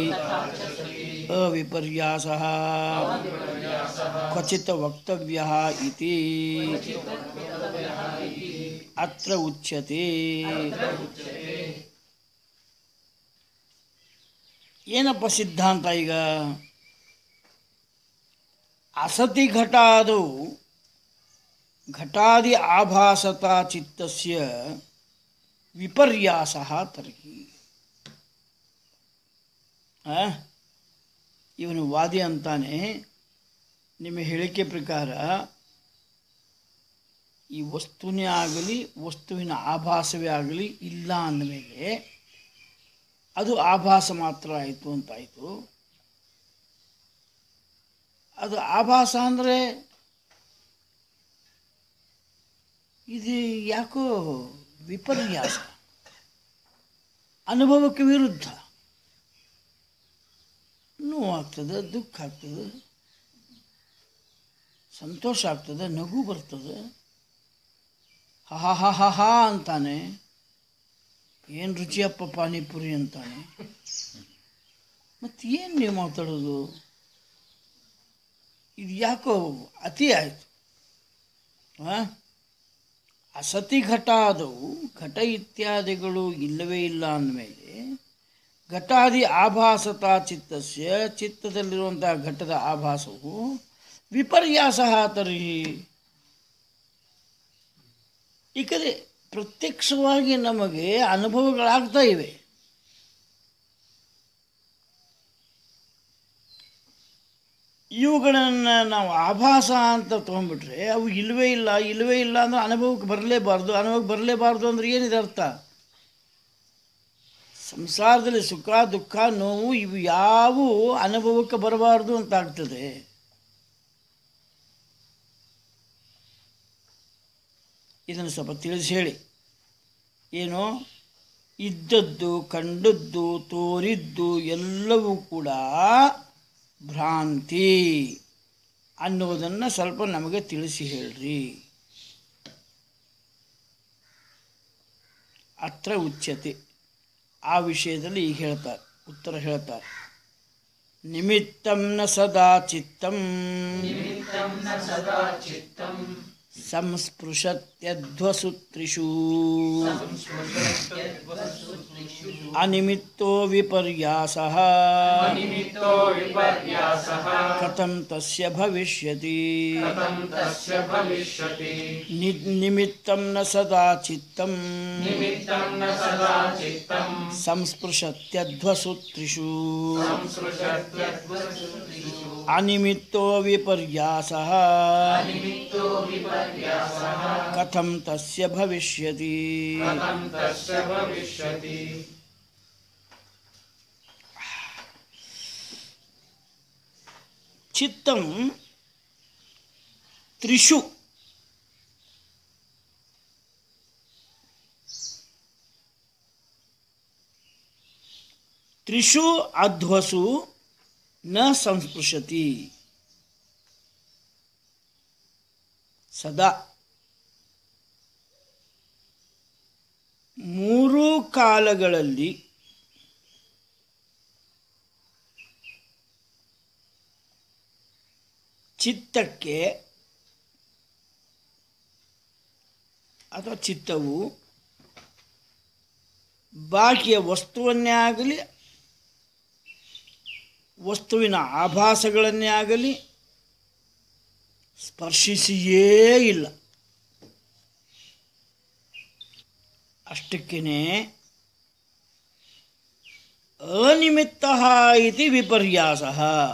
ಅವಿಪರ್ಯಾಸಃ ಕ್ವಚಿತ್ ವಕ್ತವ್ಯಃ ಇತಿ ಅತ್ರ ಉಚ್ಯತೆ ಏನಪ್ಪ ಸಿದ್ಧಾಂತ ಈಗ ಅಸತಿ ಘಟಾದೌ ಘಟಾದಿ ಆಭಾಸತ ಚಿತ್ತಸ್ಯ ವಿಪರ್ಯಾಸ ತರ್ಹಿ ಆ? ಇವನು ವಾದಿ ಅಂತಾನೆ ನಿಮ್ಮ ಹೇಳಿಕೆ ಪ್ರಕಾರ ಈ ವಸ್ತುನೇ ಆಗಲಿ ವಸ್ತುವಿನ ಆಭಾಸವೇ ಆಗಲಿ ಇಲ್ಲ ಅಂದಮೇಲೆ ಅದು ಆಭಾಸ ಮಾತ್ರ ಆಯಿತು ಅಂತಾಯಿತು ಅದು ಆಭಾಸ ಅಂದರೆ ಇದು ಯಾಕೋ ವಿಪರ್ಯಾಸ ಅನುಭವಕ್ಕೆ ವಿರುದ್ಧ ನೋವಾಗ್ತದೆ ದುಃಖ ಆಗ್ತದೆ ಸಂತೋಷ ಆಗ್ತದೆ ನಗು ಬರ್ತದೆ ಹಾ ಹಾ ಹಾ ಹಾ ಅಂತಾನೆ ಏನು ರುಚಿಯಪ್ಪ ಪಾನಿಪುರಿ ಅಂತಾನೆ ಮತ್ತು ಏನು ನೀವು ಮಾತಾಡೋದು ಇದು ಯಾಕೋ ಅತಿ ಆಯಿತು ಹಾಂ ಅಸತಿ ಘಟ ಆದವು ಘಟ ಇತ್ಯಾದಿಗಳು ಇಲ್ಲವೇ ಇಲ್ಲ ಅಂದಮೇಲೆ ಘಟಾದಿ ಆಭಾಸತ ಚಿತ್ತಸ್ಯ ಚಿತ್ತದಲ್ಲಿರುವಂತಹ ಘಟದ ಆಭಾಸವು ವಿಪರ್ಯಾಸ ತರ್ಹಿ ಈ ಕಡೆ ಪ್ರತ್ಯಕ್ಷವಾಗಿ ನಮಗೆ ಅನುಭವಗಳಾಗ್ತಾ ಇವೆ ಇವುಗಳನ್ನು ನಾವು ಆಭಾಸ ಅಂತ ತೊಗೊಂಡ್ಬಿಟ್ರೆ ಅವು ಇಲ್ಲವೇ ಇಲ್ಲ ಇಲ್ಲವೇ ಇಲ್ಲ ಅಂದ್ರೆ ಅನುಭವಕ್ಕೆ ಬರಲೇಬಾರ್ದು ಅನುಭವಕ್ಕೆ ಬರಲೇಬಾರ್ದು ಅಂದ್ರೆ ಏನಿದೆ ಅರ್ಥ ಸಂಸಾರದಲ್ಲಿ ಸುಖ ದುಃಖ ನೋವು ಇವು ಯಾವುವು ಅನುಭವಕ್ಕೆ ಬರಬಾರ್ದು ಅಂತ ಆಗ್ತದೆ ಇದನ್ನು ಸ್ವಲ್ಪ ತಿಳಿಸಿ ಹೇಳಿ ಏನು ಇದ್ದದ್ದು ಕಂಡದ್ದು ತೋರಿದ್ದು ಎಲ್ಲವೂ ಕೂಡ ಭ್ರಾಂತಿ ಅನ್ನೋದನ್ನು ಸ್ವಲ್ಪ ನಮಗೆ ತಿಳಿಸಿ ಹೇಳ್ರಿ ಅತ್ರ ಉಚ್ಯತೆ ಆ ವಿಷಯದಲ್ಲಿ ಈಗ ಹೇಳ್ತಾರೆ ಉತ್ತರ ಹೇಳ್ತಾರೆ ನಿಮಿತ್ತಂ ನ ಸದಾ ಚಿತ್ತಂ ಸಂಸ್ಪೃಶತ್ಯಧ್ವಸುತ್ರಿಷು ಅನಿಮಿತ್ತೋ ವಿಪರ್ಯಾಸಃ निमित्तो विपर्यासः ಕಥಂ ತಸ್ಯ ಭವಿಷ್ಯತಿ कथं तस्य भविष्यति ನಿ- ನಿಮಿತ್ತಂ ನ ಸದಾ ಚಿತ್ತಂ निमित्तं न सदा चित्तं ಸಂಸ್ಪೃಶತ್ಯಧ್ವಸುತ್ರಿಷು संसृजत्यद्वस्तु ಅನಿಮಿತ್ತೋ ವಿಪರ್ಯಾಸಃ निमित्तो विपर्यासः ಕಥಂ ತಸ್ಯ ಭವಿಷ್ಯತಿ कथं तस्य भविष्यति ಚಿತ್ತಂ ತ್ರಿಷು ತ್ರಿಷು ಅಧ್ವಸು ನ ಸಂಸ್ಪೃಶತಿ ಸದಾ ಮೂರೂ ಕಾಲಗಳಲ್ಲಿ ಚಿತ್ತಕ್ಕೆ ಅಥವಾ ಚಿತ್ತವು ಬಾಕಿಯ ವಸ್ತುವನ್ನೇ ಆಗಲಿ ವಸ್ತುವಿನ ಆಭಾಸಗಳನ್ನೇ ಆಗಲಿ ಸ್ಪರ್ಶಿಸಿಯೇ ಇಲ್ಲ ಅಷ್ಟಕ್ಕೇ ಅನಿಮಿತ್ತ ಇತಿ ವಿಪರ್ಯಾಸ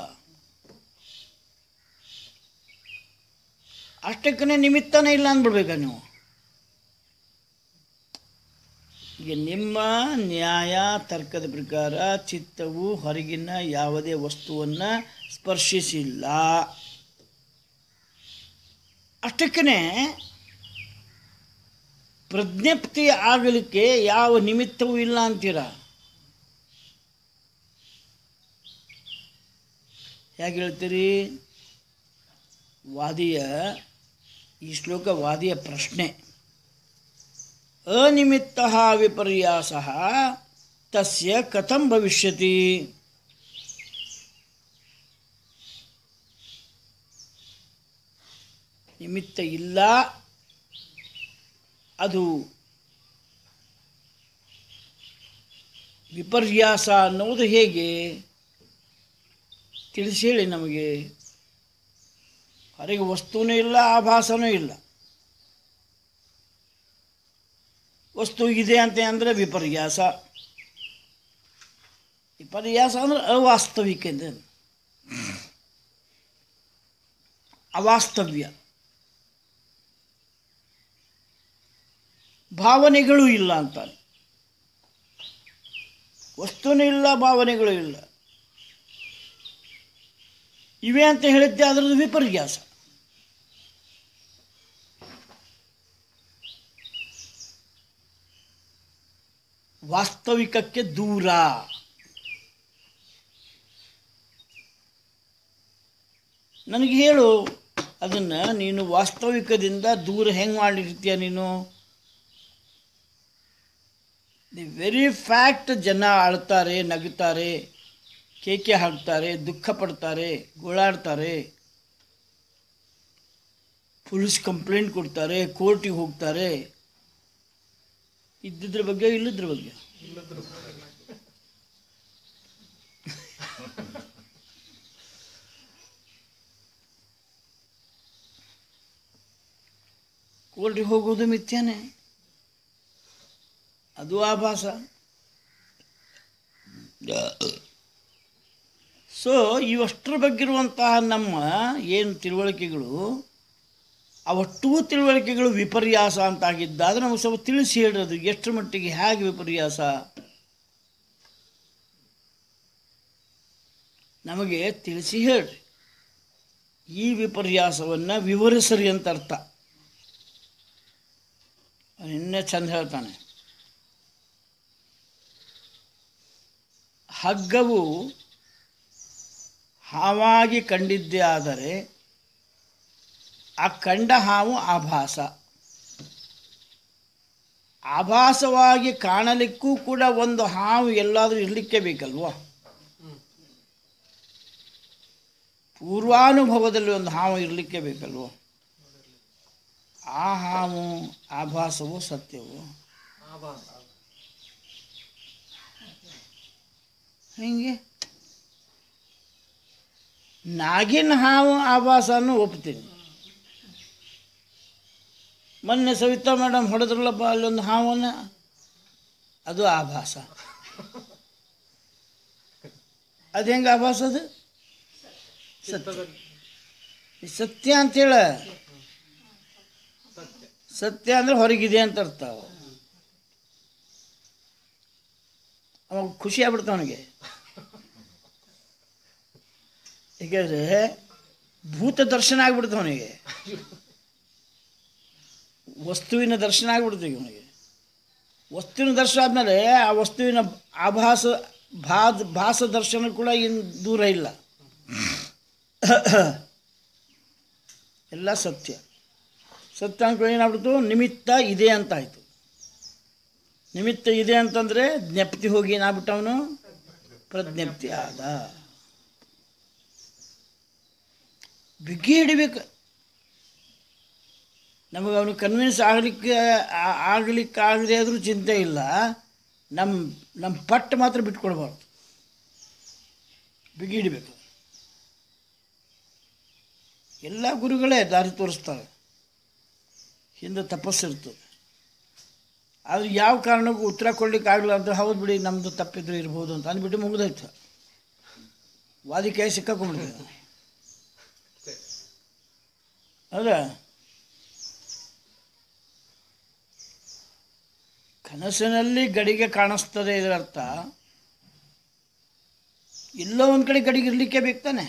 ಅಷ್ಟಕ್ಕನೇ ನಿಮಿತ್ತನೇ ಇಲ್ಲ ಅಂದ್ಬಿಡ್ಬೇಕಾ ನೀವು ಈಗ ನಿಮ್ಮ ನ್ಯಾಯ ತರ್ಕದ ಪ್ರಕಾರ ಚಿತ್ತವು ಹೊರಗಿನ ಯಾವುದೇ ವಸ್ತುವನ್ನು ಸ್ಪರ್ಶಿಸಿಲ್ಲ ಅಷ್ಟಕ್ಕನೇ ಪ್ರಜ್ಞಪ್ತಿ ಆಗಲಿಕ್ಕೆ ಯಾವ ನಿಮಿತ್ತವೂ ಇಲ್ಲ ಅಂತೀರ ಹೇಗೆ ಹೇಳ್ತೀರಿ ವಾದಿಯ ಈ ಶ್ಲೋಕ ವಾದಿಯ ಪ್ರಶ್ನೆ ಅನಿಮಿತ್ತ ವಿಪರ್ಯಾಸ ತಸ್ಯ ಕಥಂ ಭವಿಷ್ಯತಿ ನಿಮಿತ್ತ ಇಲ್ಲ ಅದು ವಿಪರ್ಯಾಸ ಅನ್ನುವುದು ಹೇಗೆ ತಿಳಿಸಿ ಹೇಳಿ ನಮಗೆ ಹೊರಗೆ ವಸ್ತುನೂ ಇಲ್ಲ ಆಭಾಸನೂ ಇಲ್ಲ ವಸ್ತು ಇದೆ ಅಂತ ಅಂದರೆ ವಿಪರ್ಯಾಸ ವಿಪರ್ಯಾಸ ಅಂದ್ರೆ ಅವಾಸ್ತವಿಕ ಇದೆ ಅವಾಸ್ತವ್ಯ ಭಾವನೆಗಳು ಇಲ್ಲ ಅಂತಾನೆ ವಸ್ತುನೂ ಇಲ್ಲ ಭಾವನೆಗಳು ಇಲ್ಲ ಇವೆ ಅಂತ ಹೇಳಿದ್ದೆ ಅದರದ್ದು ವಿಪರ್ಯಾಸ ವಾಸ್ತವಿಕಕ್ಕೆ ದೂರ ನನಗೆ ಹೇಳು ಅದನ್ನು ನೀನು ವಾಸ್ತವಿಕದಿಂದ ದೂರ ಹೆಂಗೆ ಮಾಡಿರ್ತೀಯ ನೀನು ದಿ ವೆರಿ ಫ್ಯಾಕ್ಟ್ ಜನ ಅಳ್ತಾರೆ ನಗುತ್ತಾರೆ ಕೇಕೆ ಹಾಕ್ತಾರೆ ದುಃಖ ಪಡ್ತಾರೆ ಗೋಳಾಡ್ತಾರೆ ಪೊಲೀಸ್ ಕಂಪ್ಲೇಂಟ್ ಕೊಡ್ತಾರೆ ಕೋರ್ಟಿಗೆ ಹೋಗ್ತಾರೆ ಇದ್ದಿದ್ರ ಬಗ್ಗೆ ಇಲ್ಲದ್ರ ಬಗ್ಗೆ ಓಲ್ರಿ ಹೋಗೋದು ಮಿಥ್ಯಾನೆ ಅದು ಆಭಾಸ ಸೊ ಇವಷ್ಟರ ಬಗ್ಗೆ ಇರುವಂತಹ ನಮ್ಮ ಏನು ತಿಳುವಳಿಕೆಗಳು ಅವಷ್ಟೂ ತಿಳುವಳಿಕೆಗಳು ವಿಪರ್ಯಾಸ ಅಂತಾಗಿದ್ದಾದ್ರೆ ನಮಗೆ ಸ್ವಲ್ಪ ತಿಳಿಸಿ ಹೇಳಿರೋದು ಎಷ್ಟರ ಮಟ್ಟಿಗೆ ಹೇಗೆ ವಿಪರ್ಯಾಸ ನಮಗೆ ತಿಳಿಸಿ ಹೇಳ್ರಿ ಈ ವಿಪರ್ಯಾಸವನ್ನು ವಿವರಿಸರಿ ಅಂತ ಅರ್ಥ ಅವ್ನು ಇನ್ನೇ ಚಂದ ಹೇಳ್ತಾನೆ ಹಗ್ಗವು ಹಾವಾಗಿ ಕಂಡಿದ್ದೇ ಆದರೆ ಆ ಕಂಡ ಹಾವು ಆಭಾಸ ಆಭಾಸವಾಗಿ ಕಾಣಲಿಕ್ಕೂ ಕೂಡ ಒಂದು ಹಾವು ಎಲ್ಲಾದರೂ ಇರಲಿಕ್ಕೆ ಬೇಕಲ್ವಾ ಪೂರ್ವಾನುಭವದಲ್ಲಿ ಒಂದು ಹಾವು ಇರಲಿಕ್ಕೆ ಬೇಕಲ್ವೋ ಆ ಹಾವು ಆಭಾಸವು ಸತ್ಯವು ಹಿಂಗೆ ನಾಗಿನ ಹಾವು ಆಭಾಸನ್ನು ಒಪ್ತೀನಿ ಮೊನ್ನೆ ಸವಿತಾ ಮೇಡಮ್ ಹೊಡೆದ್ರಲ್ಲಪ್ಪ ಅಲ್ಲೊಂದು ಹಾವನ್ನ ಅದು ಆಭಾಸ ಅದು ಹೆಂಗೆ ಆಭಾಸ ಅದು ಸತ್ಯ ಈ ಸತ್ಯ ಅಂತೇಳ ಸತ್ಯ ಅಂದ್ರೆ ಹೊರಗಿದೆ ಅಂತ ಅರ್ಥ ಅವಾಗ ಖುಷಿ ಆಗ್ಬಿಡ್ತಾವ ಅವನಿಗೆ ಏಕೆಂದರೆ ಭೂತ ದರ್ಶನ ಆಗ್ಬಿಡ್ತು ಅವನಿಗೆ ವಸ್ತುವಿನ ದರ್ಶನ ಆಗ್ಬಿಡ್ತು ಅವನಿಗೆ ವಸ್ತುವಿನ ದರ್ಶನ ಆದಮೇಲೆ ಆ ವಸ್ತುವಿನ ಆಭಾಸ ಭಾದ ಭಾಸ ದರ್ಶನ ಕೂಡ ಇನ್ನು ದೂರ ಇಲ್ಲ ಎಲ್ಲ ಸತ್ಯ ಸತ್ಯ ಅಂದ್ಕೊಂಡು ಏನಾಗ್ಬಿಡ್ತು ನಿಮಿತ್ತ ಇದೆ ಅಂತ ಆಯಿತು ನಿಮಿತ್ತ ಇದೆ ಅಂತಂದರೆ ಜ್ಞಪ್ತಿ ಹೋಗಿ ಏನಾಗ್ಬಿಟ್ಟ ಅವನು ಪ್ರಜ್ಞಪ್ತಿ ಆದ ಬಿಗಿ ಹಿಡಿಬೇಕು ನಮಗೆ ಅವನು ಕನ್ವಿನ್ಸ್ ಆಗಲಿಕ್ಕೆ ಆಗಲಿಕ್ಕೆ ಆಗದೆ ಆದರೂ ಚಿಂತೆ ಇಲ್ಲ ನಮ್ಮ ನಮ್ಮ ಪಟ್ಟು ಮಾತ್ರ ಬಿಟ್ಕೊಡ್ಬಾರ್ದು ಬಿಗಿ ಹಿಡಿಬೇಕು ಎಲ್ಲ ಗುರುಗಳೇ ದಾರಿ ತೋರಿಸ್ತಾರೆ ಹಿಂದೆ ತಪಸ್ಸಿರ್ತದೆ ಆದರೆ ಯಾವ ಕಾರಣಕ್ಕೂ ಉತ್ತರ ಕೊಡ್ಲಿಕ್ಕೆ ಆಗಲ್ಲ ಅಂತ ಹೌದು ಬಿಡಿ ನಮ್ಮದು ತಪ್ಪಿದ್ರು ಇರ್ಬೋದು ಅಂತ ಅಂದ್ಬಿಟ್ಟು ಮುಗಿದೋಯ್ತು ವಾದಿ ಕೈ ಸಿಕ್ಕಾಕೊಂಡ್ಬಿಡ್ತದೆ ಹೌದಾ ಕನಸಿನಲ್ಲಿ ಗಡಿಗೆ ಕಾಣಿಸ್ತದೆ ಇದರ ಅರ್ಥ ಎಲ್ಲೋ ಒಂದು ಕಡೆ ಗಡಿಗೆ ಇರಲಿಕ್ಕೆ ಬೇಕು ತಾನೆ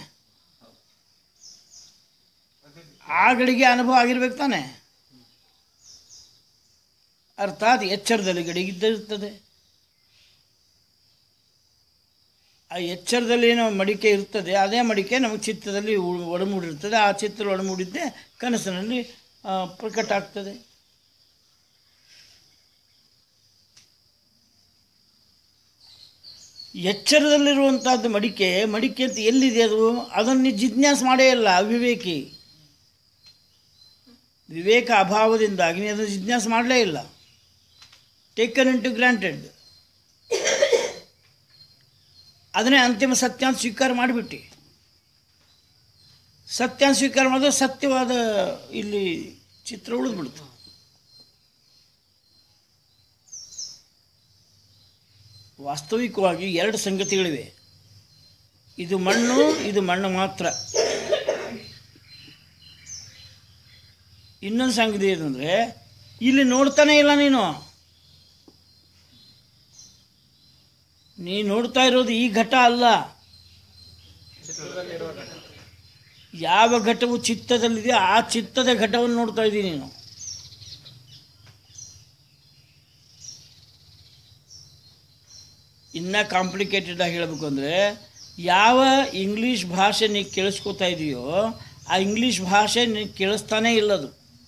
ಆ ಗಡಿಗೆ ಅನುಭವ ಆಗಿರ್ಬೇಕು ತಾನೆ ಅರ್ಥಾತ್ ಎಚ್ಚರದಲ್ಲಿ ಗಡಿಗಿದ್ದಿರ್ತದೆ ಆ ಎಚ್ಚರದಲ್ಲಿ ಏನೋ ಮಡಿಕೆ ಇರ್ತದೆ ಅದೇ ಮಡಿಕೆ ನಮಗೆ ಚಿತ್ತದಲ್ಲಿ ಉ- ಒಡಮೂಡಿರ್ತದೆ ಆ ಚಿತ್ತದಲ್ಲಿ ಒಡಮೂಡಿದ್ದೇ ಕನಸಿನಲ್ಲಿ ಆ, ಪ್ರಕಟ ಆಗ್ತದೆ ಎಚ್ಚರದಲ್ಲಿರುವಂಥದ್ದು ಮಡಿಕೆ ಮಡಿಕೆ ಅಂತ ಎಲ್ಲಿದೆ ಅದು ಅದನ್ನು ಜಿಜ್ಞಾಸ ಮಾಡೇ ಇಲ್ಲ ಅವಿವೇಕಿ ವಿವೇಕ ಅಭಾವದಿಂದಾಗಿ ನೀನು ಅದನ್ನು ಜಿಜ್ಞಾಸ ಮಾಡಲೇ ಇಲ್ಲ ಟೇಕನ್ ಇನ್ ಟು ಗ್ರಾಂಟೆಡ್ ಅದನ್ನೇ ಅಂತಿಮ ಸತ್ಯ ಅಂತ ಸ್ವೀಕಾರ ಮಾಡಿಬಿಟ್ಟು ಸತ್ಯ ಅಂತ ಸ್ವೀಕಾರ ಮಾಡಿದ್ರೆ ಸತ್ಯವಾದ ಇಲ್ಲಿ ಚಿತ್ರ ಉಳಿದ್ಬಿಡ್ತು ವಾಸ್ತವಿಕವಾಗಿ ಎರಡು ಸಂಗತಿಗಳಿವೆ ಇದು ಮಣ್ಣು ಇದು ಮಣ್ಣು ಮಾತ್ರ ಇನ್ನೊಂದು ಸಂಗತಿ ಏನಂದರೆ ಇಲ್ಲಿ ನೋಡ್ತಾನೆ ಇಲ್ಲ ನೀನು ನೀ ನೋಡ್ತಾ ಇರೋದು ಈ ಘಟ ಅಲ್ಲ ಯಾವ ಘಟವು ಚಿತ್ತದಲ್ಲಿದೆಯೋ ಆ ಚಿತ್ತದ ಘಟವನ್ನು ನೋಡ್ತಾ ಇದ್ದೀನಿ ನೀನು ಇನ್ನೂ ಕಾಂಪ್ಲಿಕೇಟೆಡ್ ಆಗಿ ಹೇಳಬೇಕು ಅಂದರೆ ಯಾವ ಇಂಗ್ಲೀಷ್ ಭಾಷೆ ನೀ ಕೇಳಿಸ್ಕೊತಾ ಇದೆಯೋ ಆ ಇಂಗ್ಲೀಷ್ ಭಾಷೆ ನೀ ಕೇಳಿಸ್ತಾನೇ ಇಲ್ಲದು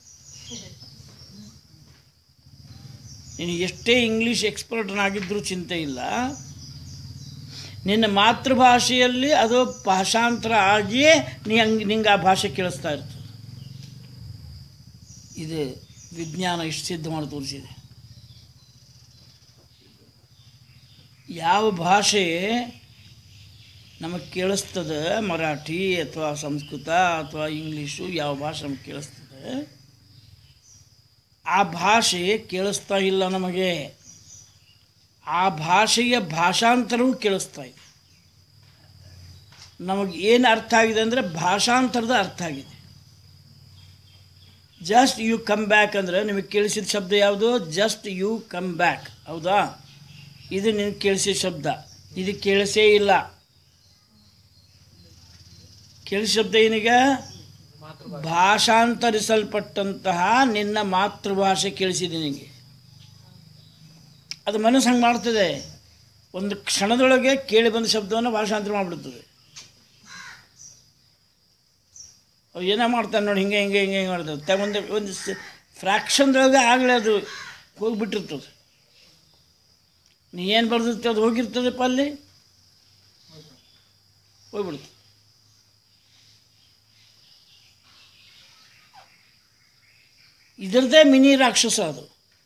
ನೀನು ಎಷ್ಟೇ ಇಂಗ್ಲೀಷ್ ಎಕ್ಸ್ಪರ್ಟ್ನಾಗಿದ್ದರೂ ಚಿಂತೆ ಇಲ್ಲ ನಿನ್ನ ಮಾತೃಭಾಷೆಯಲ್ಲಿ ಅದು ಭಾಷಾಂತರ ಆಗಿಯೇ ನೀ ಹಂಗೆ ನಿಂಗೆ ಆ ಭಾಷೆ ಕೇಳಿಸ್ತಾ ಇರ್ತದೆ ಇದು ವಿಜ್ಞಾನ ಇಷ್ಟು ಸಿದ್ಧ ಮಾಡಿ ತೋರಿಸಿದೆ ಯಾವ ಭಾಷೆ ನಮಗೆ ಕೇಳಿಸ್ತದೆ ಮರಾಠಿ ಅಥವಾ ಸಂಸ್ಕೃತ ಅಥವಾ ಇಂಗ್ಲೀಷು ಯಾವ ಭಾಷೆ ನಮಗೆ ಕೇಳಿಸ್ತದೆ ಆ ಭಾಷೆ ಕೇಳಿಸ್ತಾ ಇಲ್ಲ ನಮಗೆ ಆ ಭಾಷೆಯ ಭಾಷಾಂತರವೂ ಕೇಳಿಸ್ತಾ ಇದೆ ನಮಗೆ ಏನು ಅರ್ಥ ಆಗಿದೆ ಅಂದರೆ ಭಾಷಾಂತರದ ಅರ್ಥ ಆಗಿದೆ ಜಸ್ಟ್ ಯು ಕಮ್ ಬ್ಯಾಕ್ ಅಂದರೆ ನಿಮಗೆ ಕೇಳಿಸಿದ ಶಬ್ದ ಯಾವುದು ಜಸ್ಟ್ ಯು ಕಮ್ ಬ್ಯಾಕ್ ಹೌದಾ ಇದು ನಿನಗೆ ಕೇಳಿಸಿದ ಶಬ್ದ ಇದು ಕೇಳಿಸೇ ಇಲ್ಲ ಕೇಳಿದ ಶಬ್ದ ಏನೀಗ ಭಾಷಾಂತರಿಸಲ್ಪಟ್ಟಂತಹ ನಿನ್ನ ಮಾತೃಭಾಷೆ ಕೇಳಿಸಿದೆ ನಿನಗೆ ಅದು ಮನಸ್ಸು ಹಂಗೆ ಮಾಡ್ತದೆ ಒಂದು ಕ್ಷಣದೊಳಗೆ ಕೇಳಿ ಬಂದ ಶಬ್ದವನ್ನು ಭಾಷಾಂತರ ಮಾಡಿಬಿಡ್ತದೆ ಅವು ಏನೋ ಮಾಡ್ತಾನೆ ನೋಡಿ ಹಿಂಗೆ ಹಿಂಗೆ ಹಿಂಗೆ ಹಿಂಗೆ ಮಾಡ್ತದೆ ತ ಒಂದು ಒಂದು ಫ್ರ್ಯಾಕ್ಷನ್ದೊಳಗೆ ಆಗಲೇ ಅದು ಹೋಗಿಬಿಟ್ಟಿರ್ತದೆ ನೀ ಏನು ಬರ್ದಿರ್ತೀವಿ ಅದು ಹೋಗಿರ್ತದಪ್ಪ ಅಲ್ಲಿ ಹೋಗ್ಬಿಡ್ತದೆ ಇದರದೇ ಮಿನಿ ರಾಕ್ಷಸ ಅದು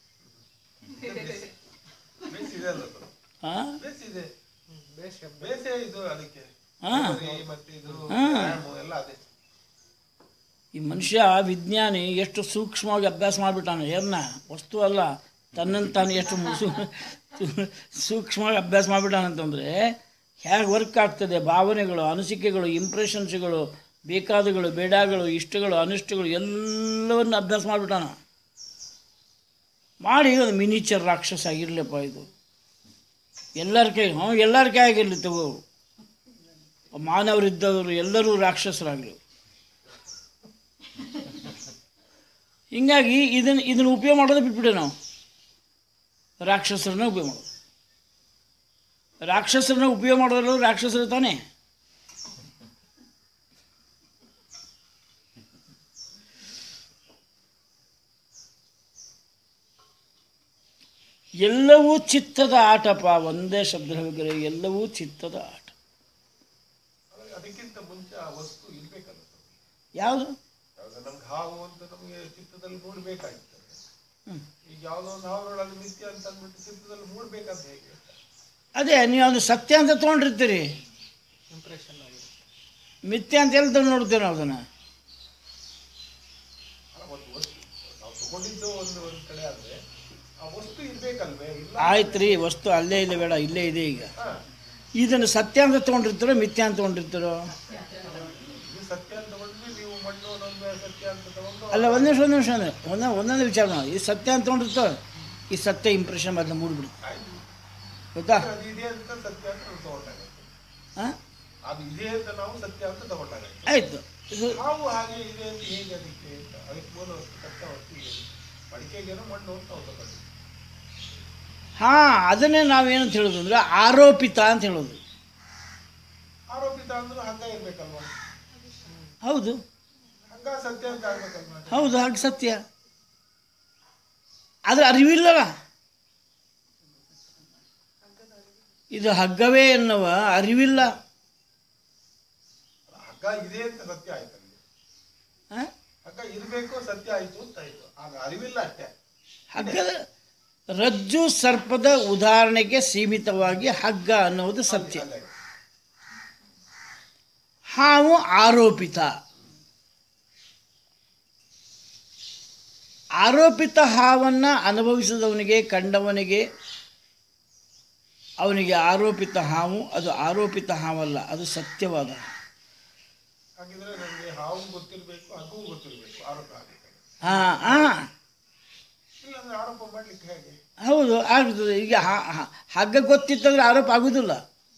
ಬೇಸಿದೆ ಅಲ್ಲ ಅದು. ಹಾಂ ಬೇಸಿದೆ ಬೇಸೆ ಇದು ಅದಕ್ಕೆ ಹಾಂ ಈ ಮತ್ತೆ ಇದು ಹಾ. ರ್ಯಾಮು ಎಲ್ಲ ಅದೇ ಈ ಮನುಷ್ಯ ವಿಜ್ಞಾನಿ ಎಷ್ಟು ಸೂಕ್ಷ್ಮವಾಗಿ ಅಭ್ಯಾಸ ಮಾಡಿಬಿಟ್ಟಾನೆ ಏನ ವಸ್ತು ಅಲ್ಲ ತನ್ನನ್ನು ತಾನು ಎಷ್ಟು ಮುಸು ಸೂಕ್ಷ್ಮವಾಗಿ ಅಭ್ಯಾಸ ಮಾಡಿಬಿಟ್ಟಾನಂತಂದರೆ ಹೇಗೆ ವರ್ಕ್ ಆಗ್ತದೆ ಭಾವನೆಗಳು ಅನಿಸಿಕೆಗಳು ಇಂಪ್ರೆಷನ್ಸ್ಗಳು ಬೇಕಾದಗಳು ಬೇಡಗಳು ಇಷ್ಟಗಳು ಅನಿಷ್ಟಗಳು ಎಲ್ಲವನ್ನು ಅಭ್ಯಾಸ ಮಾಡಿಬಿಟ್ಟಾನ ಮಾಡಿ ಒಂದು ಮಿನಿಚರ್ ರಾಕ್ಷಸ ಆಗಿರಲಿಪ್ಪ ಇದು ಎಲ್ಲರ ಕೈ ಹ್ಞೂ ಎಲ್ಲರ ಕೈ ಆಗಿರಲಿ ತಗೋ ಮಾನವರಿದ್ದವರು ಎಲ್ಲರೂ ರಾಕ್ಷಸರಾಗಲಿ ಹಿಂಗಾಗಿ ಇದನ್ನು ಇದನ್ನು ಉಪಯೋಗ ಮಾಡೋದು ಬಿಟ್ಬಿಟ್ಟೆ ನಾವು ರಾಕ್ಷಸರನ್ನ ಉಪಯೋಗ ಮಾಡೋದು ರಾಕ್ಷಸರನ್ನ ಉಪಯೋಗ ಮಾಡೋದ್ರಲ್ಲೂ ರಾಕ್ಷಸರು ತಾನೇ ಎಲ್ಲವೂ ಚಿತ್ತದ ಆಟಪ್ಪ ಒಂದೇ ಶಬ್ದ ಹೇಳಿದ್ರೆ ಎಲ್ಲವೂ ಚಿತ್ತದ ಆಟ ಅದಕ್ಕಿಂತ ಮುಂಚೆ ಆ ವಸ್ತು ಇರ್ಬೇಕಲ್ಲ ಯಾವುದು ಯಾವಾಗ ನಮ್ಗೆ ಹಾವು ಅಂತ ನಮಗೆ ಚಿತ್ರದಲ್ಲಿ ಮೂಡಬೇಕಾಗ್ತದೆ ಹ್ಮ್. ಈಗ ಯಾವುದೋ ಒಂದು ಹಾವುಗಳಲ್ಲಿ ಮಿಥ್ಯ ಅಂತ ಅಂದ್ಬಿಟ್ಟು ಚಿತ್ರದಲ್ಲಿ ಮೂಡಬೇಕಂತ ಹೇಗೆ ಅದೇ ನೀವು ಒಂದು ಸತ್ಯ ಅಂತ ತೊಗೊಂಡಿರ್ತೀರಿ ಮಿಥ್ಯ ಅಂತ ಎಲ್ಲಿ ತಂದು ನೋಡ್ತೀವಿ ನಾವು ಅದನ್ನು ಅಲ್ಲ, ಒಂದು ವಸ್ತು ನಾವು ತಗೊಂಡಿದ್ದು ಒಂದು ಒಂದು ಕಡೆ ಆದ್ರೆ ಆ ವಸ್ತು ಇರ್ಬೇಕಲ್ವೇ ಇಲ್ಲ ಆಯ್ತು ರೀ ವಸ್ತು ಅಲ್ಲೇ ಇಲ್ಲ ಬೇಡ ಇಲ್ಲೇ ಇದೆ ಈಗ ಹಾ. ಇದನ್ನು ಸತ್ಯ ಅಂತ ತೊಗೊಂಡಿರ್ತಾರೋ ಮಿಥ್ಯ ಅಂತ ತೊಗೊಂಡಿರ್ತಾರೋ ನೀವು ಸತ್ಯ ಅಂತ ತಗೊಂಡ್ರೆ ನೀವು ಮಣ್ಣು ನಮ್ಗೆ ಸತ್ಯ ಅಂತ ತಗೊಂಡು ಅಲ್ಲ ಒಂದು ನಿಮಿಷ ಒಂದು ನಿಮಿಷ ಅಂದರೆ ಒಂದೊಂದು ಒಂದೊಂದು ವಿಚಾರ ಮಾಡಿ ಈ ಸತ್ಯ ಅಂತ ತೊಗೊಂಡಿರ್ತಾರೋ ಈ ಸತ್ಯ ಇಂಪ್ರೆಷನ್ ಅದನ್ನ ಮೂಡ್ಬಿಡುತ್ತೆ ಆಯ್ತು. ಗೊತ್ತಾ ಅದು ಇದೆ ಅಂತ ಸತ್ಯ ಅಂತ ನಾವು ತಗೊಂಡಾಗ ಹಾಂ ಅದು ಇದೆ ಅಂತ ನಾವು ಸತ್ಯ ಅಂತ ತಗೊಂಡಾಗ ಆಯಿತು ಇದು ಹಾವು ಹಾಗೆ ಇದೆ ಅಂತ ಹೇಗೆ ಅದಕ್ಕೆ ಅಂತ ಅದಕ್ಕೆ ಮೂಲ ವಸ್ತು ಸತ್ಯ ವಸ್ತು ಇದೆ ಮಡಿಕೆಗೇನೋ ಮಣ್ಣು ಅಂತ ನಾವು ತಗೊಂಡ್ವಿ ಹಾಂ ಅದನ್ನೇ ನಾವೇನಂತ ಹೇಳೋದು ಅಂದರೆ ಆರೋಪಿತ ಅಂತ ಹೇಳೋದು ಆರೋಪಿತ ಅಂದ್ರೆ ಹಂಗ ಇರ್ಬೇಕಲ್ವಾ ಹೌದು ಹಂಗ ಸತ್ಯ ಅಂತ ಆಗ್ಬೇಕಲ್ವಾ ಹೌದು ಹಾಗೆ ಸತ್ಯ ಆದರೆ ಅರಿವಿಲ್ಲಲ್ಲ ಇದು ಹಗ್ಗವೇ ಎನ್ನುವ ಅರಿವಿಲ್ಲ ಹಗ್ಗ ಇದೆ ಅಂತ ಸತ್ಯ ಆಯ್ತಲ್ಲಿ ಆ? ಹಗ್ಗ ಇರಬೇಕು ಸತ್ಯ ಆಯ್ತು ಅಂತ ಆಯ್ತು ಆಗ ಅರಿವಿಲ್ಲ ಅಷ್ಟೇ ಹಗ್ಗದ ರಜ್ಜು ಸರ್ಪದ ಉದಾಹರಣೆಗೆ ಸೀಮಿತವಾಗಿ ಹಗ್ಗ ಅನ್ನುವುದು ಸತ್ಯ ಅಲ್ಲೇ. ಹಾವು ಆರೋಪಿತ ಆರೋಪಿತ ಹಾವನ್ನು ಅನುಭವಿಸಿದವನಿಗೆ ಕಂಡವನಿಗೆ ಅವನಿಗೆ ಆರೋಪಿತ ಹಾವು ಅದು ಆರೋಪಿತ ಹಾವಲ್ಲ ಅದು ಸತ್ಯವಾದ ಹಾವು. ಹಾಗಿದ್ರೆ ನಮಗೆ ಹಾವು ಗೊತ್ತಿರಬೇಕು ಹಗ್ಗವು ಗೊತ್ತಿರಬೇಕು ಆರೋಪ ಆಗಬೇಕು ಹಾಂ ಹಾಂ ಇಲ್ಲಾಂದ್ರೆ ಆರೋಪ ಮಾಡ್ಲಿಕ್ಕೆ ಹೇಗೆ ಹೌದು ಆಗ್ತದೆ ಈಗ ಹ- ಹ- ಹಗ್ಗ ಗೊತ್ತಿತ್ತಂದ್ರೆ ಆರೋಪ ಆಗುವುದಿಲ್ಲ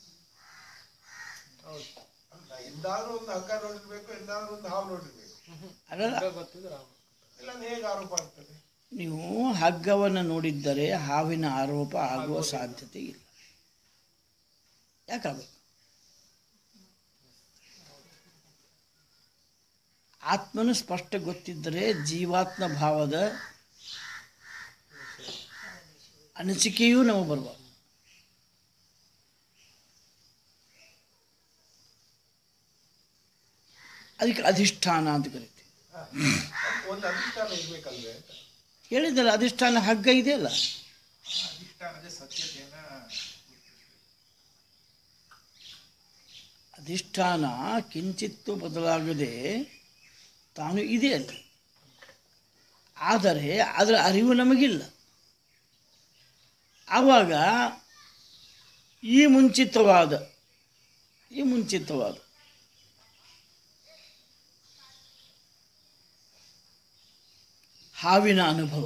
ಹೌದು ಅಲ್ಲ ಎಂದಾದ್ರೂ ಒಂದು ಹಗ್ಗ ನೋಡಿರ್ಬೇಕು ಎಂದಾದ್ರೂ ಒಂದು ಹಾವು ನೋಡಿರ್ಬೇಕು ಅದಲ್ಲ ಇಲ್ಲಾಂದ್ರೆ ಹೇಗೆ ಆರೋಪ ಆಗ್ತದೆ ನೀವು ಹಗ್ಗವನ್ನು ನೋಡಿದ್ದರೆ ಹಾವಿನ ಆರೋಪ ಆಗುವ ಸಾಧ್ಯತೆ ಇಲ್ಲ ಯಾಕಾಗಬೇಕು ಆತ್ಮನು ಸ್ಪಷ್ಟ ಗೊತ್ತಿದ್ದರೆ ಜೀವಾತ್ಮ ಭಾವದ ಅನಿಸಿಕೆಯೂ ನಮಗೆ ಬರಬಾರ್ದು ಅದಕ್ಕೆ ಅಧಿಷ್ಠಾನ ಅಂತ ಕರಿತೀವಿ ಹಾ. ಒಂದು ಅಧಿಷ್ಠಾನ ಇರ್ಬೇಕಲ್ವೇ ಅಂತ ಹೇಳಿದ್ದಲ್ಲ ಅಧಿಷ್ಠಾನ ಹಗ್ಗ ಇದೆಯಲ್ಲ ಅಧಿಷ್ಠಾನದ ಸತ್ಯತೆಯನ್ನ ಅಧಿಷ್ಠಾನ ಕಿಂಚಿತ್ತು ಬದಲಾಗದೆ ತಾನು ಇದೆಯಲ್ಲ ಆದರೆ ಅದರ ಅರಿವು ನಮಗಿಲ್ಲ ಆವಾಗ ಈ ಮುಂಚಿತವಾದ ಈ ಮುಂಚಿತವಾದ ಹಾವಿನ ಅನುಭವ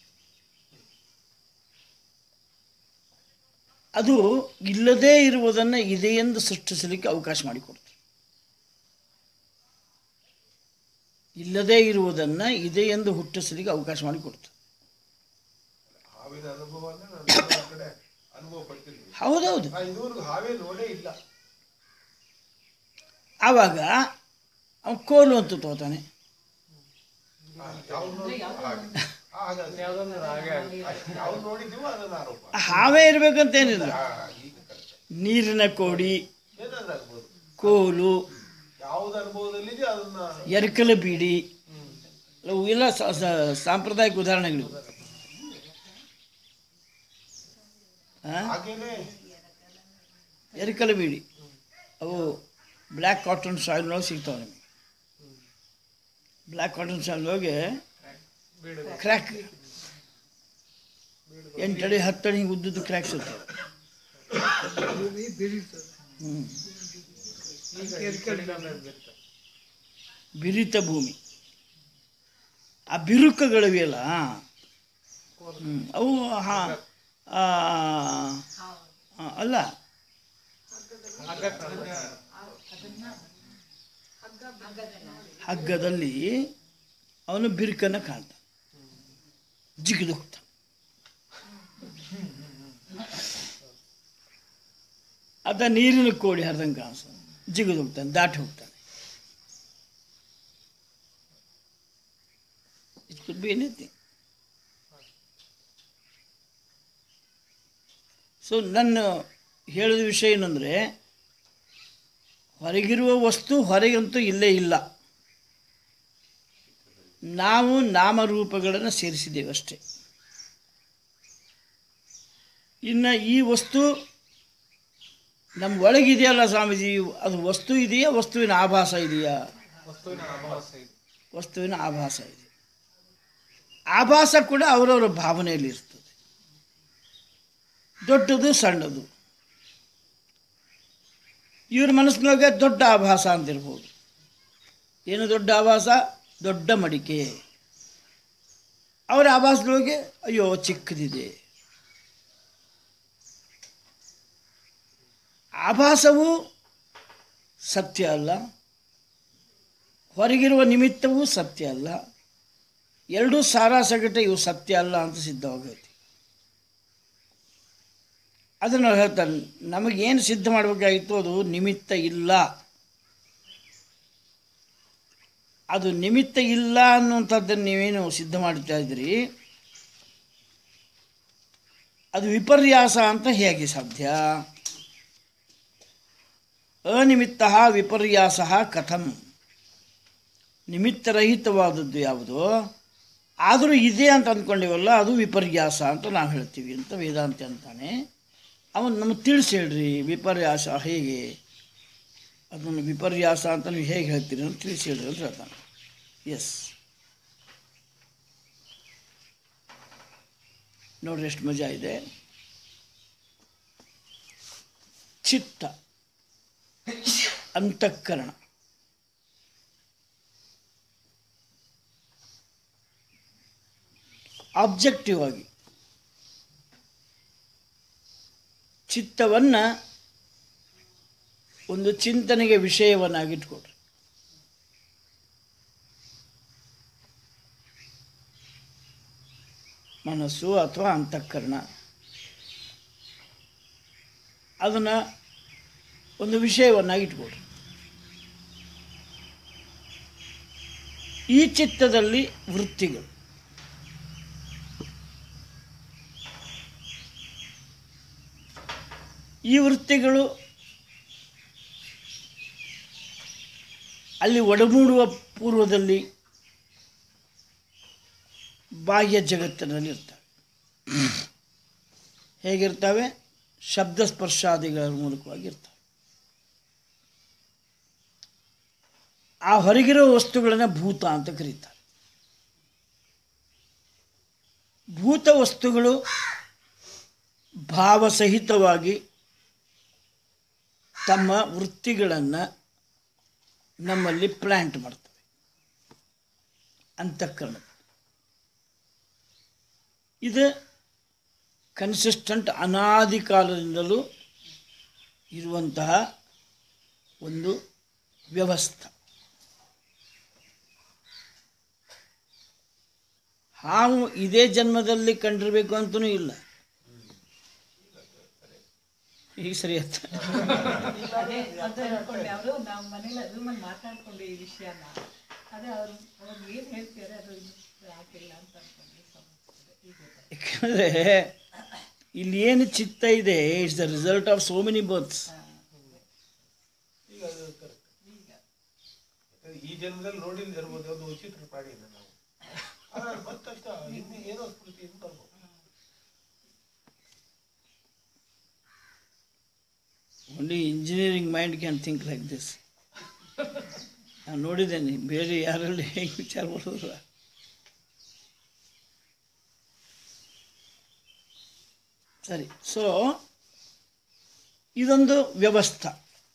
ಅದು ಇಲ್ಲದೇ ಇರುವುದನ್ನು ಇದೆ ಎಂದು ಸೃಷ್ಟಿಸಲಿಕ್ಕೆ ಅವಕಾಶ ಮಾಡಿಕೊಡ್ತು ಇಲ್ಲದೇ ಇರುವುದನ್ನು ಇದೆ ಎಂದು ಹುಟ್ಟಿಸಲಿಕ್ಕೆ ಅವಕಾಶ ಮಾಡಿಕೊಡ್ತು ಹಾವಿನ ಅನುಭವ ಅಂದ್ರೆ ನಾನು ಬೇರೆ ಕಡೆ ಅನುಭವ ಪಡ್ತಿರ್ಲಿಲ್ಲ ಹೌದೌದು ನಾ ಇದುವರೆಗೂ ಹಾವೇ ನೋಡೇ ಇಲ್ಲ ಆವಾಗ ಅವನು ಕೋಲು ಅಂತ ತೋತಾನೆ ಯಾವ್ದು ನೋಡಿ ಹಾಗೆ ಹಾಗಾದ್ರೆ ಯಾವ್ದು ನೋಡಿದ್ದೀವೋ ಅದನ್ನ ಆರೋಪ ಹಾವೇ ಇರಬೇಕಂತೇನಿಲ್ಲ ಆ, ಈಗ correct. ನೀರಿನ ಕೋಡಿ ಏನಾದ್ರೂ ಆಗ್ಬೋದು ಕೋಲು ಯಾವ್ದು ಅನುಭವದಲ್ಲಿದೆ ಅದನ್ನ ಎರಕಲ ಬೀಡಿ ಅವು ಎಲ್ಲ ಸ- ಸ- ಸಾಂಪ್ರದಾಯಿಕ ಉದಾಹರಣೆಗಳು ಆ? ಹಾಗೇನೆ ಎರಕಲ ಬೀಡಿ ಅವು ಬ್ಲ್ಯಾಕ್ ಕಾಟನ್ ಸಾಯಿಲ್ನೊಳಗೆ ಸಿಗ್ತಾವೆ ನಿಮಗೆ ಬ್ಲ್ಯಾಕ್ ಕಾಟನ್ ಸಾಯಿಲ್ನೊಳಗೆ ಕ್ರ್ಯಾಕ್ ಎಂಟಡಿ ಹತ್ತಡಿ ಹಿಂಗೆ ಉದ್ದದ್ದು ಕ್ರ್ಯಾಕ್ಸ್ ಇರ್ತವೆ ಹ್ಞೂ ಬಿರಿತ ಭೂಮಿ ಆ ಬಿರುಕಗಳಿವೆಯಲ್ಲ ಹ್ಮ್, ಅವು ಹಾ ಆ, ಆ, ಅಲ್ಲ ಹಗ್ಗದಲ್ಲಿ ಅವನು ಬಿರುಕನ್ನು ಕಾಣ್ತಾನೆ ಜಿಗಿದು ಹೋಗ್ತಾನೆ ಆತ ನೀರಿನ ಕೋಡಿ ಹರಿದಂಗೆ ಕಾಣಿಸ್ತಾನೆ ಜಿಗಿದು ಹೋಗ್ತಾನೆ ದಾಟಿ ಹೋಗ್ತಾನೆ it could be anything so ನನ್ನ ಹೇಳಿದ ವಿಷಯ ಏನಂದರೆ ಹೊರಗಿರುವ ವಸ್ತು ಹೊರಗಂತೂ ಇಲ್ಲೇ ಇಲ್ಲ ನಾವು ನಾಮರೂಪಗಳನ್ನು ಸೇರಿಸಿದ್ದೇವೆ ಅಷ್ಟೇ ಇನ್ನು ಈ ವಸ್ತು ನಮ್ಮ ಒಳಗಿದೆಯಲ್ಲ ಸ್ವಾಮೀಜಿ ಅದು ವಸ್ತು ಇದೆಯಾ ವಸ್ತುವಿನ ಆಭಾಸ ಇದೆಯಾ ವಸ್ತುವಿನ ಆಭಾಸ ಇದೆ ಆಭಾಸ ಕೂಡ ಅವರವರ ಭಾವನೆಯಲ್ಲಿ ಇರ್ತದೆ ದೊಡ್ಡದು ಸಣ್ಣದು ಇವ್ರ ಮನಸ್ಸಿನೊಳಗೆ ದೊಡ್ಡ ಆಭಾಸ ಅಂತಿರ್ಬೋದು ಏನು ದೊಡ್ಡ ಆಭಾಸ ದೊಡ್ಡ ಮಡಿಕೆ ಅವರ ಆಭಾಸದೊಳಗೆ ಅಯ್ಯೋ ಚಿಕ್ಕದಿದೆ ಆಭಾಸವು ಸತ್ಯ ಅಲ್ಲ ಹೊರಗಿರುವ ನಿಮಿತ್ತವೂ ಸತ್ಯ ಅಲ್ಲ ಎರಡೂ ಸಾರಾಸಗಟ ಇವು ಸತ್ಯ ಅಲ್ಲ ಅಂತ ಸಿದ್ಧವಾಗೈತಿ ಅದನ್ನು ಹೇಳ್ತಾನೆ ನಮಗೇನು ಸಿದ್ಧ ಮಾಡಬೇಕಾಗಿತ್ತು ಅದು ನಿಮಿತ್ತ ಇಲ್ಲ ಅದು ನಿಮಿತ್ತ ಇಲ್ಲ ಅನ್ನುವಂಥದ್ದನ್ನು ನೀವೇನು ಸಿದ್ಧ ಮಾಡ್ತಾ ಇದ್ರಿ ಅದು ವಿಪರ್ಯಾಸ ಅಂತ ಹೇಗೆ ಸಾಧ್ಯ ಅನಿಮಿತ್ತ ವಿಪರ್ಯಾಸ ಕಥಂ ನಿಮಿತ್ತರಹಿತವಾದದ್ದು ಯಾವುದು ಆದರೂ ಇದೆ ಅಂತ ಅಂದ್ಕೊಂಡಿವಲ್ಲ ಅದು ವಿಪರ್ಯಾಸ ಅಂತ ನಾವು ಹೇಳ್ತೀವಿ ಅಂತ ವೇದಾಂತಿ ಅಂತಾನೆ ಅವನು ನಮಗೆ ತಿಳಿಸಿ ಹೇಳ್ರಿ ವಿಪರ್ಯಾಸ ಹೇಗೆ ಅದನ್ನು ವಿಪರ್ಯಾಸ ಅಂತ ನೀವು ಹೇಗೆ ಹೇಳ್ತೀರಿ ಅಂತ ತಿಳಿಸಿ ಹೇಳ್ರಿ ಅಂತ ಹೇಳ್ತಾನೆ ಎಸ್ ನೋಡ್ರಿ ಎಷ್ಟು ಮಜಾ ಇದೆ ಚಿತ್ತ ಅಂತಃಕರಣ ಆಬ್ಜೆಕ್ಟಿವ್ ಆಗಿ ಚಿತ್ತವನ್ನು ಒಂದು ಚಿಂತನೆಗೆ ವಿಷಯವನ್ನಾಗಿಟ್ಕೊಡ್ರಿ ಮನಸ್ಸು ಅಥವಾ ಅಂತಃಕರಣ ಅದನ್ನು ಒಂದು ವಿಷಯವನ್ನಾಗಿ ಇಟ್ಕೊಡ್ರಿ ಈ ಚಿತ್ತದಲ್ಲಿ ವೃತ್ತಿಗಳು ಈ ವೃತ್ತಿಗಳು ಅಲ್ಲಿ ಒಡಮೂಡುವ ಪೂರ್ವದಲ್ಲಿ ಬಾಹ್ಯ ಜಗತ್ತಿನಲ್ಲಿ ಇರ್ತವೆ ಹೇಗಿರ್ತವೆ ಶಬ್ದ ಸ್ಪರ್ಶಾದಿಗಳ ಮೂಲಕವಾಗಿ ಇರ್ತವೆ ಆ ಹೊರಗಿರೋ ವಸ್ತುಗಳನ್ನು ಭೂತ ಅಂತ ಕರೀತಾರೆ ಭೂತ ವಸ್ತುಗಳು ಭಾವಸಹಿತವಾಗಿ ತಮ್ಮ ವೃತ್ತಿಗಳನ್ನು ನಮ್ಮಲ್ಲಿ ಪ್ಲ್ಯಾಂಟ್ ಮಾಡ್ತವೆ ಅಂತಃಕರಣ ಇದು ಕನ್ಸಿಸ್ಟೆಂಟ್ ಅನಾದಿ ಕಾಲದಿಂದಲೂ ಇರುವಂತಹ ಒಂದು ವ್ಯವಸ್ಥೆ ಹಾವು ಇದೇ ಜನ್ಮದಲ್ಲಿ ಕಂಡಿರಬೇಕು ಅಂತನೂ ಇಲ್ಲ ಈಗ ಸರಿ ಆಯ್ತು ಅದೇ ಅದು ಅನ್ಕೊಂಡೆ ಅವರು ನಾವು ಮನೇಲಿ ರೂಮಲ್ಲಿ ಮಾತಾಡ್ಕೊಂಡೆ ಈ ವಿಷಯನ ಅದೇ ಅವ್ರು ಅವ್ರು ಏನು ಹೇಳ್ತಾರೆ ಅದು ಇದು ಆಗಿಲ್ಲ ಅಂತ ಅನ್ಕೊಂಡೆ ಸಮಸ್ಯೆ ಈಗ ಗೊತ್ತಾಯ್ತು. ಯಾಕಂದರೆ ಇಲ್ಲಿ ಏನು ಚಿತ್ತ ಇದೆ it's the result of so many births ಈಗ ಅದು ಕರೆಕ್ಟ್ ಈ ಜನ್ಮದಲ್ಲಿ ನೋಡಿಲ್ಲ ಇರ್ಬೋದು ಒಂದು ವಿಚಿತ್ರ ಪ್ರಾಣಿ ಇದೆ ನಾವು ಆದ್ರೆ ಮತ್ತಷ್ಟ ಇನ್ನು ಏನೋ ಸ್ಮೃತಿ ಇನ್ನು ಬರ್ಬೋದು only engineering mind can think like this ನಾನು ನೋಡಿದ್ದೇನೆ ಬೇರೆ ಯಾರಲ್ಲಿ ಹೇಗೆ ವಿಚಾರ ಮಾಡೋದಿಲ್ಲ ಸರಿ ಸೊ ಇದೊಂದು ವ್ಯವಸ್ಥೆ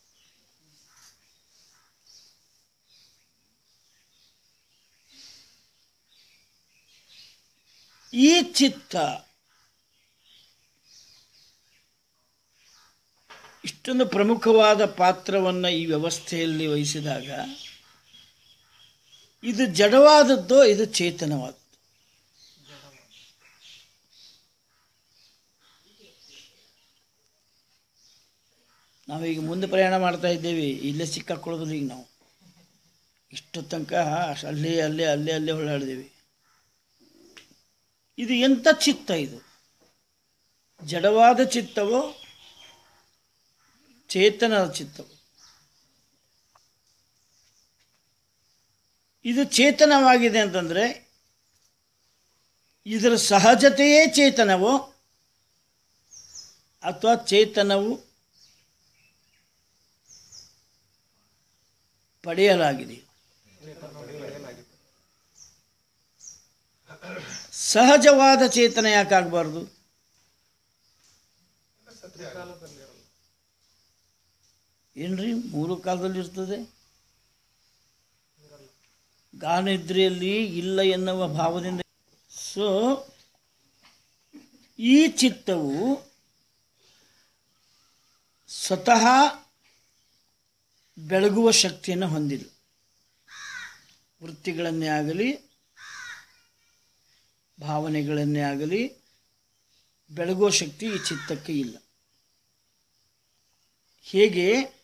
ಈ ಚಿತ್ತ ಇಷ್ಟೊಂದು ಪ್ರಮುಖವಾದ ಪಾತ್ರವನ್ನು ಈ ವ್ಯವಸ್ಥೆಯಲ್ಲಿ ವಹಿಸಿದಾಗ ಇದು ಜಡವಾದದ್ದೋ ಇದು ಚೇತನವಾದದ್ದು ನಾವೀಗ ಮುಂದೆ ಪ್ರಯಾಣ ಮಾಡ್ತಾ ಇದ್ದೇವೆ ಇಲ್ಲೇ ಸಿಕ್ಕಾಕೊಳ್ಳೋದಿಲ್ಲ ಈಗ ನಾವು ಇಷ್ಟು ತನಕ ಅಷ್ಟ್ ಅಲ್ಲೇ ಅಲ್ಲೇ ಅಲ್ಲೇ ಅಲ್ಲೇ ಹೊಳ್ಳಾಡಿದೇವೆ ಇದು ಎಂಥ ಚಿತ್ತ ಇದು ಜಡವಾದ ಚಿತ್ತವೋ ಚೇತನದ ಚಿತ್ತವು ಇದು ಚೇತನವಾಗಿದೆ ಅಂತಂದರೆ ಇದರ ಸಹಜತೆಯೇ ಚೇತನವೋ ಅಥವಾ ಚೇತನವು ಪಡೆಯಲಾಗಿದೆ ಸಹಜವಾದ ಚೇತನ ಯಾಕಾಗಬಾರ್ದು ಏನ್ರಿ ಮೂರು ಕಾಲದಲ್ಲಿ ಇರ್ತದೆ ಗಾನಿದ್ರೆಯಲ್ಲಿ ಇಲ್ಲ ಎನ್ನುವ ಭಾವದಿಂದ ಸೊ ಈ ಚಿತ್ತವು ಸ್ವತಃ ಬೆಳಗುವ ಶಕ್ತಿಯನ್ನು ಹೊಂದಿಲ್ಲ ವೃತ್ತಿಗಳನ್ನೇ ಆಗಲಿ ಭಾವನೆಗಳನ್ನೇ ಆಗಲಿ ಬೆಳಗುವ ಶಕ್ತಿ ಈ ಚಿತ್ತಕ್ಕೆ ಇಲ್ಲ ಹೇಗೆ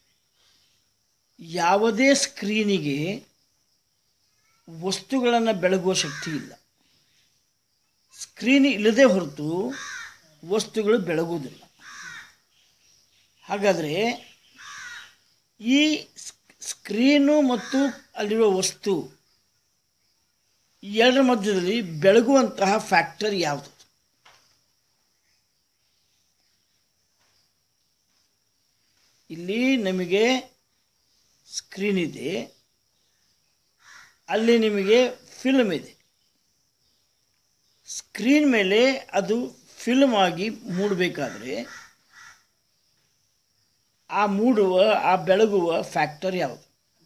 ಯಾವುದೇ ಸ್ಕ್ರೀನಿಗೆ ವಸ್ತುಗಳನ್ನು ಬೆಳಗುವ ಶಕ್ತಿ ಇಲ್ಲ ಸ್ಕ್ರೀನ್ ಇಲ್ಲದೆ ಹೊರತು ವಸ್ತುಗಳು ಬೆಳಗುವುದಿಲ್ಲ ಹಾಗಾದರೆ ಈ ಸ್ಕ್- ಸ್ಕ್ರೀನು ಮತ್ತು ಅಲ್ಲಿರುವ ವಸ್ತು ಈ ಎರಡರ ಮಧ್ಯದಲ್ಲಿ ಬೆಳಗುವಂತಹ ಫ್ಯಾಕ್ಟರ್ ಯಾವುದು ಇಲ್ಲಿ ನಮಗೆ ಸ್ಕ್ರೀನ್ ಇದೆ ಅಲ್ಲಿ ನಿಮಗೆ ಫಿಲ್ಮ್ ಇದೆ ಸ್ಕ್ರೀನ್ ಮೇಲೆ ಅದು ಫಿಲ್ಮ್ ಆಗಿ ಮೂಡಬೇಕಾದ್ರೆ ಆ ಮೂಡುವ ಆ ಬೆಳಗುವ ಫ್ಯಾಕ್ಟರ್ ಯಾವುದು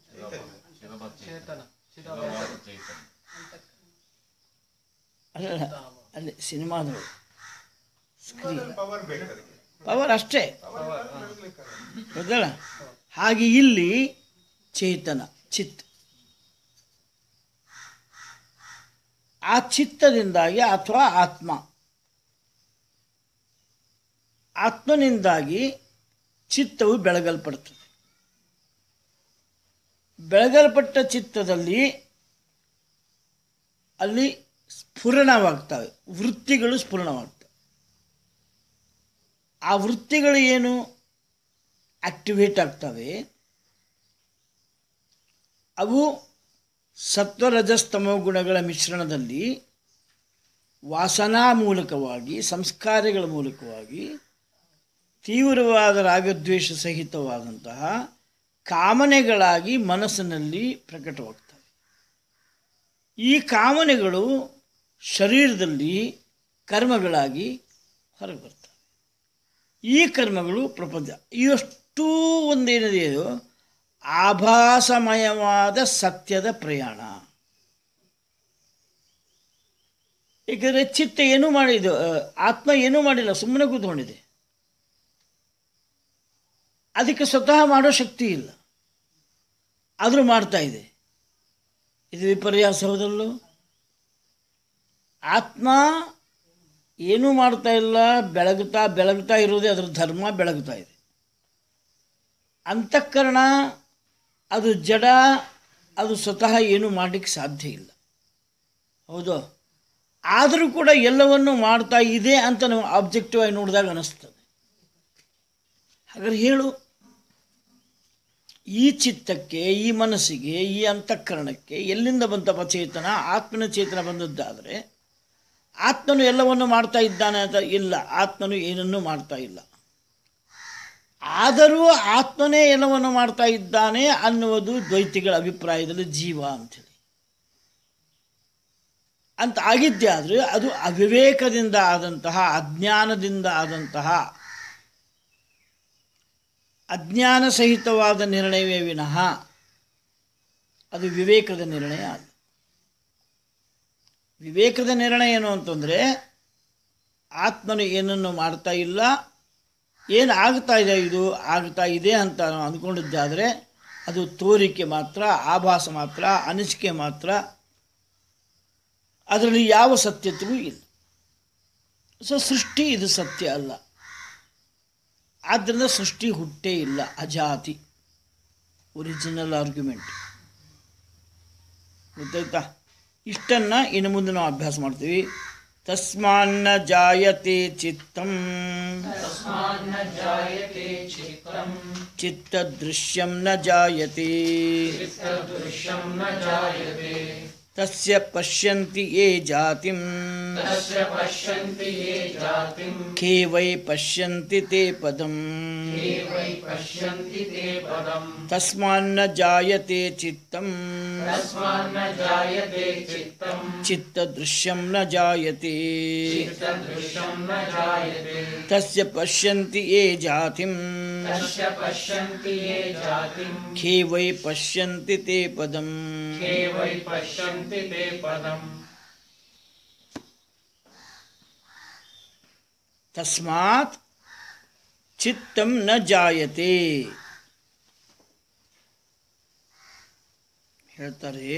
ಅಲ್ಲ ಅಲ್ಲಿ ಸಿನಿಮಾದೊಳಗೆ ಸ್ಕ್ರೀನ್ ಪವರ್ ಬೇಕು ಅದಕ್ಕೆ ಪವರ್ ಅಷ್ಟೇ ಪವರ್ ಬೆಳಗ್ಲಿಕ್ಕೆ ಹೌದಲ್ಲ ಹಾಗೆ ಇಲ್ಲಿ ಚೇತನ ಚಿತ್ ಆ ಚಿತ್ತದಿಂದಾಗಿ ಅಥವಾ ಆತ್ಮ ಆತ್ಮನಿಂದಾಗಿ ಚಿತ್ತವು ಬೆಳಗಲ್ಪಡ್ತದೆ ಬೆಳಗಲ್ಪಟ್ಟ ಚಿತ್ತದಲ್ಲಿ ಅಲ್ಲಿ ಸ್ಫುರಣವಾಗ್ತವೆ ವೃತ್ತಿಗಳು ಸ್ಫುರಣವಾಗ್ತವೆ ಆ ವೃತ್ತಿಗಳು ಏನು ಆಕ್ಟಿವೇಟ್ ಆಗ್ತವೆ ಅವು ಸತ್ವರಜಸ್ತಮೋ ಗುಣಗಳ ಮಿಶ್ರಣದಲ್ಲಿ ವಾಸನಾ ಮೂಲಕವಾಗಿ ಸಂಸ್ಕಾರಗಳ ಮೂಲಕವಾಗಿ ತೀವ್ರವಾದ ರಾಗದ್ವೇಷ ಸಹಿತವಾದಂತಹ ಕಾಮನೆಗಳಾಗಿ ಮನಸ್ಸಿನಲ್ಲಿ ಪ್ರಕಟವಾಗ್ತವೆ ಈ ಕಾಮನೆಗಳು ಶರೀರದಲ್ಲಿ ಕರ್ಮಗಳಾಗಿ ಹೊರಗೆ ಬರ್ತವೆ ಈ ಕರ್ಮಗಳು ಪ್ರಪಂಚ ಇಷ್ಟು ಒಂದೇನಿದೆಯೋ ಆಭಾಸಮಯವಾದ ಸತ್ಯದ ಪ್ರಯಾಣ ಏಕೆಂದರೆ ಚಿತ್ತ ಏನೂ ಮಾಡಿದ್ದು ಆ, ಆತ್ಮ ಏನೂ ಮಾಡಿಲ್ಲ ಸುಮ್ಮನೆ ಕೂತ್ಕೊಂಡಿದೆ ಅದಕ್ಕೆ ಸ್ವತಃ ಮಾಡೋ ಶಕ್ತಿ ಇಲ್ಲ ಆದರೂ ಮಾಡ್ತಾ ಇದೆ ಇದು ವಿಪರ್ಯಾಸ ಹೌದಲ್ಲೋ ಆತ್ಮ ಏನೂ ಮಾಡ್ತಾ ಇಲ್ಲ ಬೆಳಗುತ್ತಾ ಬೆಳಗುತ್ತಾ ಇರೋದೇ ಅದರ ಧರ್ಮ ಬೆಳಗುತ್ತಾ ಇದೆ ಅಂತಃಕರಣ ಅದು ಜಡ ಅದು ಸ್ವತಃ ಏನೂ ಮಾಡಲಿಕ್ಕೆ ಸಾಧ್ಯ ಇಲ್ಲ ಹೌದು ಆದರೂ ಕೂಡ ಎಲ್ಲವನ್ನು ಮಾಡ್ತಾ ಇದೆ ಅಂತ ನಾವು ಆಬ್ಜೆಕ್ಟಿವ್ ಆಗಿ ನೋಡಿದಾಗ ಅನ್ನಿಸ್ತದೆ ಹಾಗಾದ್ರೆ ಹೇಳು ಈ ಚಿತ್ತಕ್ಕೆ ಈ ಮನಸ್ಸಿಗೆ ಈ ಅಂತಃಕರಣಕ್ಕೆ ಎಲ್ಲಿಂದ ಬಂತಪ್ಪ ಚೇತನ ಆತ್ಮನ ಚೇತನ ಬಂದದ್ದಾದರೆ ಆತ್ಮನು ಎಲ್ಲವನ್ನು ಮಾಡ್ತಾ ಇದ್ದಾನೆ ಅಂತ ಇಲ್ಲ ಆತ್ಮನು ಏನನ್ನೂ ಮಾಡ್ತಾ ಇಲ್ಲ ಆದರೂ ಆತ್ಮನೇ ಎಲ್ಲವನ್ನು ಮಾಡ್ತಾ ಇದ್ದಾನೆ ಅನ್ನುವುದು ದ್ವೈತಿಗಳ ಅಭಿಪ್ರಾಯದಲ್ಲಿ ಜೀವ ಅಂಥೇಳಿ ಅಂತ ಆಗಿದ್ದೇ ಆದರೆ ಅದು ಅವಿವೇಕದಿಂದ ಆದಂತಹ ಅಜ್ಞಾನದಿಂದ ಆದಂತಹ ಅಜ್ಞಾನ ಸಹಿತವಾದ ನಿರ್ಣಯವೇ ವಿನಃ ಅದು ವಿವೇಕದ ನಿರ್ಣಯ ಅಲ್ಲ ವಿವೇಕದ ನಿರ್ಣಯ ಏನು ಅಂತಂದರೆ ಆತ್ಮನು ಏನನ್ನು ಮಾಡ್ತಾ ಇಲ್ಲ ಏನು ಆಗ್ತಾ ಇದೆ ಇದು ಆಗ್ತಾ ಇದೆ ಅಂತ ನಾವು ಅಂದ್ಕೊಂಡಿದ್ದಾದರೆ ಅದು ತೋರಿಕೆ ಮಾತ್ರ ಆಭಾಸ ಮಾತ್ರ ಅನಿಸಿಕೆ ಮಾತ್ರ ಅದರಲ್ಲಿ ಯಾವ ಸತ್ಯತೆಯೂ ಇಲ್ಲ ಸೊ ಸೃಷ್ಟಿ ಇದು ಸತ್ಯ ಅಲ್ಲ ಆದ್ದರಿಂದ ಸೃಷ್ಟಿ ಹುಟ್ಟೇ ಇಲ್ಲ ಅಜಾತಿ ಒರಿಜಿನಲ್ ಆರ್ಗ್ಯುಮೆಂಟ್ ಗೊತ್ತಾಯ್ತಾ ಇಷ್ಟನ್ನು ಇನ್ನು ಮುಂದೆ ನಾವು ಅಭ್ಯಾಸ ಮಾಡ್ತೀವಿ ತಸ್ಮಾನ್ನ ಜಾಯತೆ ಚಿತ್ತಂ तस्मान्न जायते चित्तम् ಚಿತ್ತದೃಶ್ಯಂ ನ ಜಾಯತೆ चित्तदृश्यं न जायते ತಸ್ಯ ಪಶ್ಯಂತಿ ಯೇ ಜಾತಿಂ तस्य पश्यन्ति ये जातिम् ಖೇ ವೈ ಪಶ್ಯಂತಿ ತೇ ಪದಂ ये वै पश्यन्ति ते पदम् ತಸ್ಮಾನ್ನ ಜಾಯತೆ ಚಿತ್ತಂ तस्मान्न जायते चित्तम् ಚಿತ್ತದೃಶ್ಯಂ ನ ಜಾಯತೆ चित्तदृश्यं न जायते ತಸ್ಯ ಪಶ್ಯಂತಿ ಯೇ ಜಾತಿಂ तस्य पश्यन्ति ये जातिम् ಖೇ ವೈ ಪಶ್ಯಂತಿ ತೇ ಪದಂ ये वै पश्यन्ति ते पदम् ತಸ್ಮಾತ್ ಚಿತ್ತಂ ನ ಜಾಯತೆ ಹೇಳ್ತಾರೆ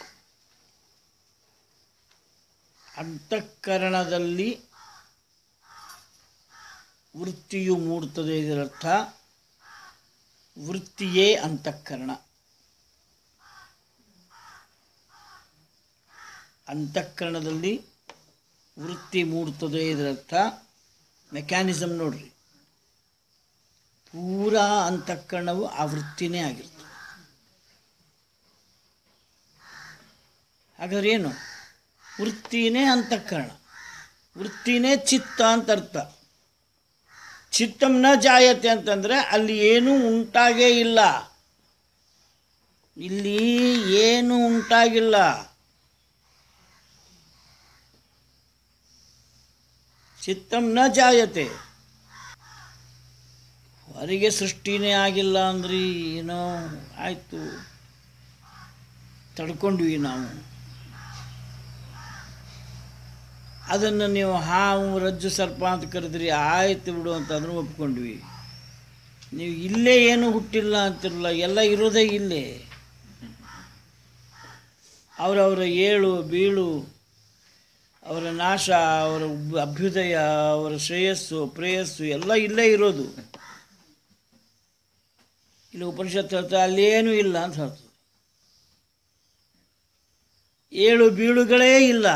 ಅಂತಃಕರಣದಲ್ಲಿ ವೃತ್ತಿಯು ಮೂಡುತ್ತದೆ ಇದರರ್ಥ ವೃತ್ತಿಯೇ ಅಂತಃಕರಣ ಅಂತಃಕರಣದಲ್ಲಿ ವೃತ್ತಿ ಮೂಡುತ್ತದೆ ಇದರರ್ಥ ಮೆಕ್ಯಾನಿಸಮ್ ನೋಡ್ರಿ ಪೂರಾ ಅಂತಃಕರಣವು ಆ ವೃತ್ತಿನೇ ಆಗಿರ್ತದೆ ಹಾಗಾದ್ರೆ ಏನು ವೃತ್ತಿನೇ ಅಂತಃಕರಣ ವೃತ್ತಿನೇ ಚಿತ್ತ ಅಂತ ಅರ್ಥ ಚಿತ್ತಂ ನ ಜಾಯತೆ ಅಂತಂದರೆ ಅಲ್ಲಿ ಏನೂ ಉಂಟಾಗೇ ಇಲ್ಲ ಇಲ್ಲಿ ಏನು ಉಂಟಾಗಿಲ್ಲ ಚಿತ್ತಂ ನ ಜಾಯತೆ ಹೊರಗೆ ಸೃಷ್ಟಿನೇ ಆಗಿಲ್ಲ ಅಂದ್ರಿ ಏನೋ ಆಯಿತು ತಡ್ಕೊಂಡ್ವಿ ನಾವು ಅದನ್ನು ನೀವು ಹಾವು ರಜ್ಜು ಸರ್ಪ ಅಂತ ಕರೆದ್ರಿ ಆಯ್ತು ಬಿಡು ಅಂತ ಅದನ್ನು ಒಪ್ಕೊಂಡ್ವಿ ನೀವು ಇಲ್ಲೇ ಏನು ಹುಟ್ಟಿಲ್ಲ ಅಂತಿರಲ್ಲ ಎಲ್ಲ ಇರೋದೇ ಇಲ್ಲೇ ಅವರವರ ಏಳು ಬೀಳು ಅವರ ನಾಶ ಅವರ ಉಬ್- ಅಭ್ಯುದಯ ಅವರ ಶ್ರೇಯಸ್ಸು ಪ್ರೇಯಸ್ಸು ಎಲ್ಲ ಇಲ್ಲೇ ಇರೋದು ಇಲ್ಲಿ ಉಪನಿಷತ್ ಹೇಳ್ತಾ ಅಲ್ಲೇನೂ ಇಲ್ಲ ಅಂತ ಹೇಳ್ತದೆ ಏಳು ಬೀಳುಗಳೇ ಇಲ್ಲ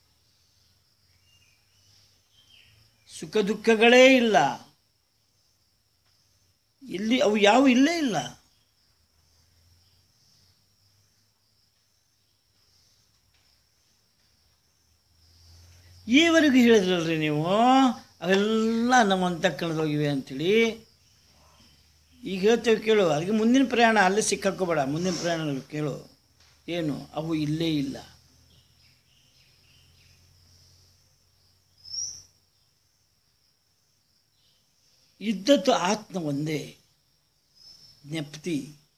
ಸುಖ ದುಃಖಗಳೇ ಇಲ್ಲ ಇಲ್ಲಿ ಅವು ಯಾವ ಇಲ್ಲೇ ಇಲ್ಲ ಈವರೆಗೂ ಹೇಳಿದ್ರಲ್ರಿ ನೀವು ಅವೆಲ್ಲ ನಮ್ಮ ಅಂತಃಕರಣದೋಗಿವೆ ಅಂಥೇಳಿ ಈಗ ಹೇಳ್ತೇವೆ ಕೇಳು ಅದಕ್ಕೆ ಮುಂದಿನ ಪ್ರಯಾಣ ಅಲ್ಲೇ ಸಿಕ್ಕಾಕೋಬೇಡ ಮುಂದಿನ ಪ್ರಯಾಣ ಕೇಳು ಏನು ಅವು ಇಲ್ಲೇ ಇಲ್ಲ ಇದ್ದದ್ದು ಆತ್ಮ ಒಂದೇ ಜ್ಞಪ್ತಿ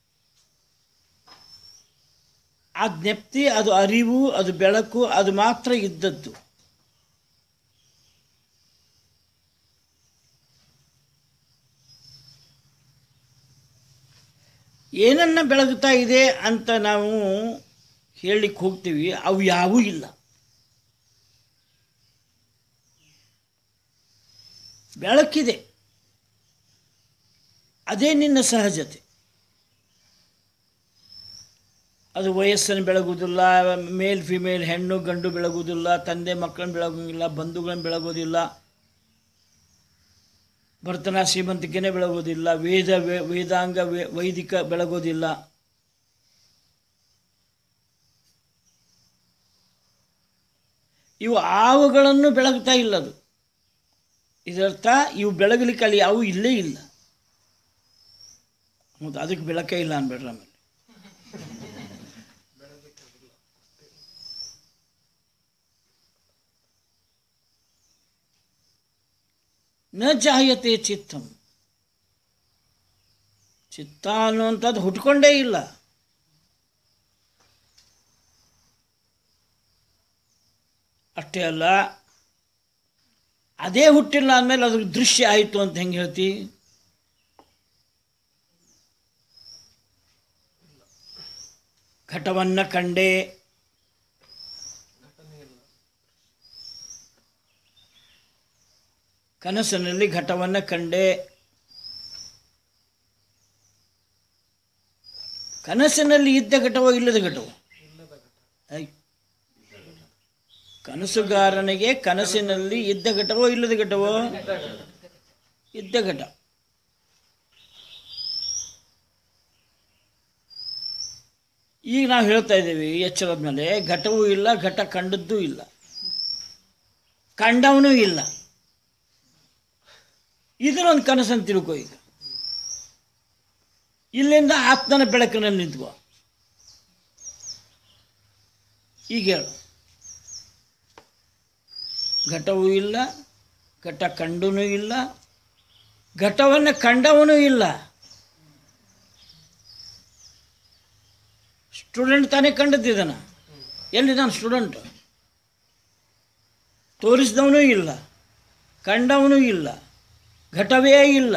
ಆ ಜ್ಞಪ್ತಿ ಅದು ಅರಿವು ಅದು ಬೆಳಕು ಅದು ಮಾತ್ರ ಇದ್ದದ್ದು ಏನನ್ನ ಬೆಳಗುತ್ತಾ ಇದೆ ಅಂತ ನಾವು ಹೇಳಲಿಕ್ಕೆ ಹೋಗ್ತೀವಿ ಅವು ಯಾವೂ ಇಲ್ಲ ಬೆಳಕಿದೆ ಅದೇ ನಿನ್ನ ಸಹಜತೆ ಅದು ವಯಸ್ಸನ್ನು ಬೆಳಗುವುದಿಲ್ಲ ಮೇಲ್ ಫಿಮೇಲ್ ಹೆಣ್ಣು ಗಂಡು ಬೆಳಗುವುದಿಲ್ಲ ತಂದೆ ಮಕ್ಕಳನ್ನು ಬೆಳಗೋಂಗಿಲ್ಲ ಬಂಧುಗಳನ್ನು ಬೆಳಗೋದಿಲ್ಲ ಭರ್ತನ ಶ್ರೀಮಂತಿಕೆನೇ ಬೆಳಗೋದಿಲ್ಲ ವೇದ ವೇ- ವೇದಾಂಗ ವೇ- ವೈದಿಕ ಬೆಳಗೋದಿಲ್ಲ ಇವು ಆವುಗಳನ್ನು ಬೆಳಗ್ತಾ ಇಲ್ಲ ಅದು ಇದರರ್ಥ ಇವು ಬೆಳಗಲಿಕ್ಕೆ ಅಲ್ಲಿ ಯಾವು ಇಲ್ಲೇ ಇಲ್ಲ ಮತ್ತು ಅದಕ್ಕೆ ಬೆಳಕೇ ಇಲ್ಲ ಅನ್ಬೇಡ್ರಿ ಆಮೇಲೆ ನ ಜಾಯತೆ ಚಿತ್ತಂ ಚಿತ್ತ ಅನ್ನುವಂಥದ್ದು ಹುಟ್ಕೊಂಡೇ ಇಲ್ಲ ಅಷ್ಟೇ ಅಲ್ಲ ಅದೇ ಹುಟ್ಟಿಲ್ಲ ಅಂದಮೇಲೆ ಅದ್ರ ದೃಶ್ಯ ಆಯಿತು ಅಂತ ಹೆಂಗೆ ಹೇಳ್ತಿ ಘಟವನ್ನ ಕಂಡೆ ಕನಸಿನಲ್ಲಿ ಘಟವನ್ನ ಕಂಡೆ ಕನಸಿನಲ್ಲಿ ಇದ್ದ ಘಟವೋ ಇಲ್ಲದ ಘಟವೋ ಐ. ಕನಸುಗಾರನಿಗೆ ಕನಸಿನಲ್ಲಿ ಇದ್ದ ಘಟವೋ ಇಲ್ಲದ ಘಟವೋ ಇದ್ದ ಘಟ ಈಗ ನಾವು ಹೇಳ್ತಾ ಇದ್ದೀವಿ ಎಚ್ಚರದ ಮೇಲೆ ಘಟವೂ ಇಲ್ಲ ಘಟ ಕಂಡದ್ದೂ ಇಲ್ಲ ಕಂಡವನೂ ಇಲ್ಲ ಇದನ್ನೊಂದು ಕನಸನ್ನು ತಿಳ್ಕೊ ಈಗ ಇಲ್ಲಿಂದ ಆತ್ಮನ ಬೆಳಕಿನಲ್ಲಿ ನಿಂತ್ಕೋ ಈಗ ಹೇಳು ಘಟವೂ ಇಲ್ಲ ಘಟ ಕಂಡೂ ಇಲ್ಲ ಘಟವನ್ನು ಕಂಡವನೂ ಇಲ್ಲ ಸ್ಟೂಡೆಂಟ್ ತಾನೇ ಕಂಡದ್ದಿದ್ದಾನ ಎಲ್ಲಿ ನಾನು ಸ್ಟೂಡೆಂಟ್ ತೋರಿಸಿದವನೂ ಇಲ್ಲ ಕಂಡವನೂ ಇಲ್ಲ ಘಟವೇ ಇಲ್ಲ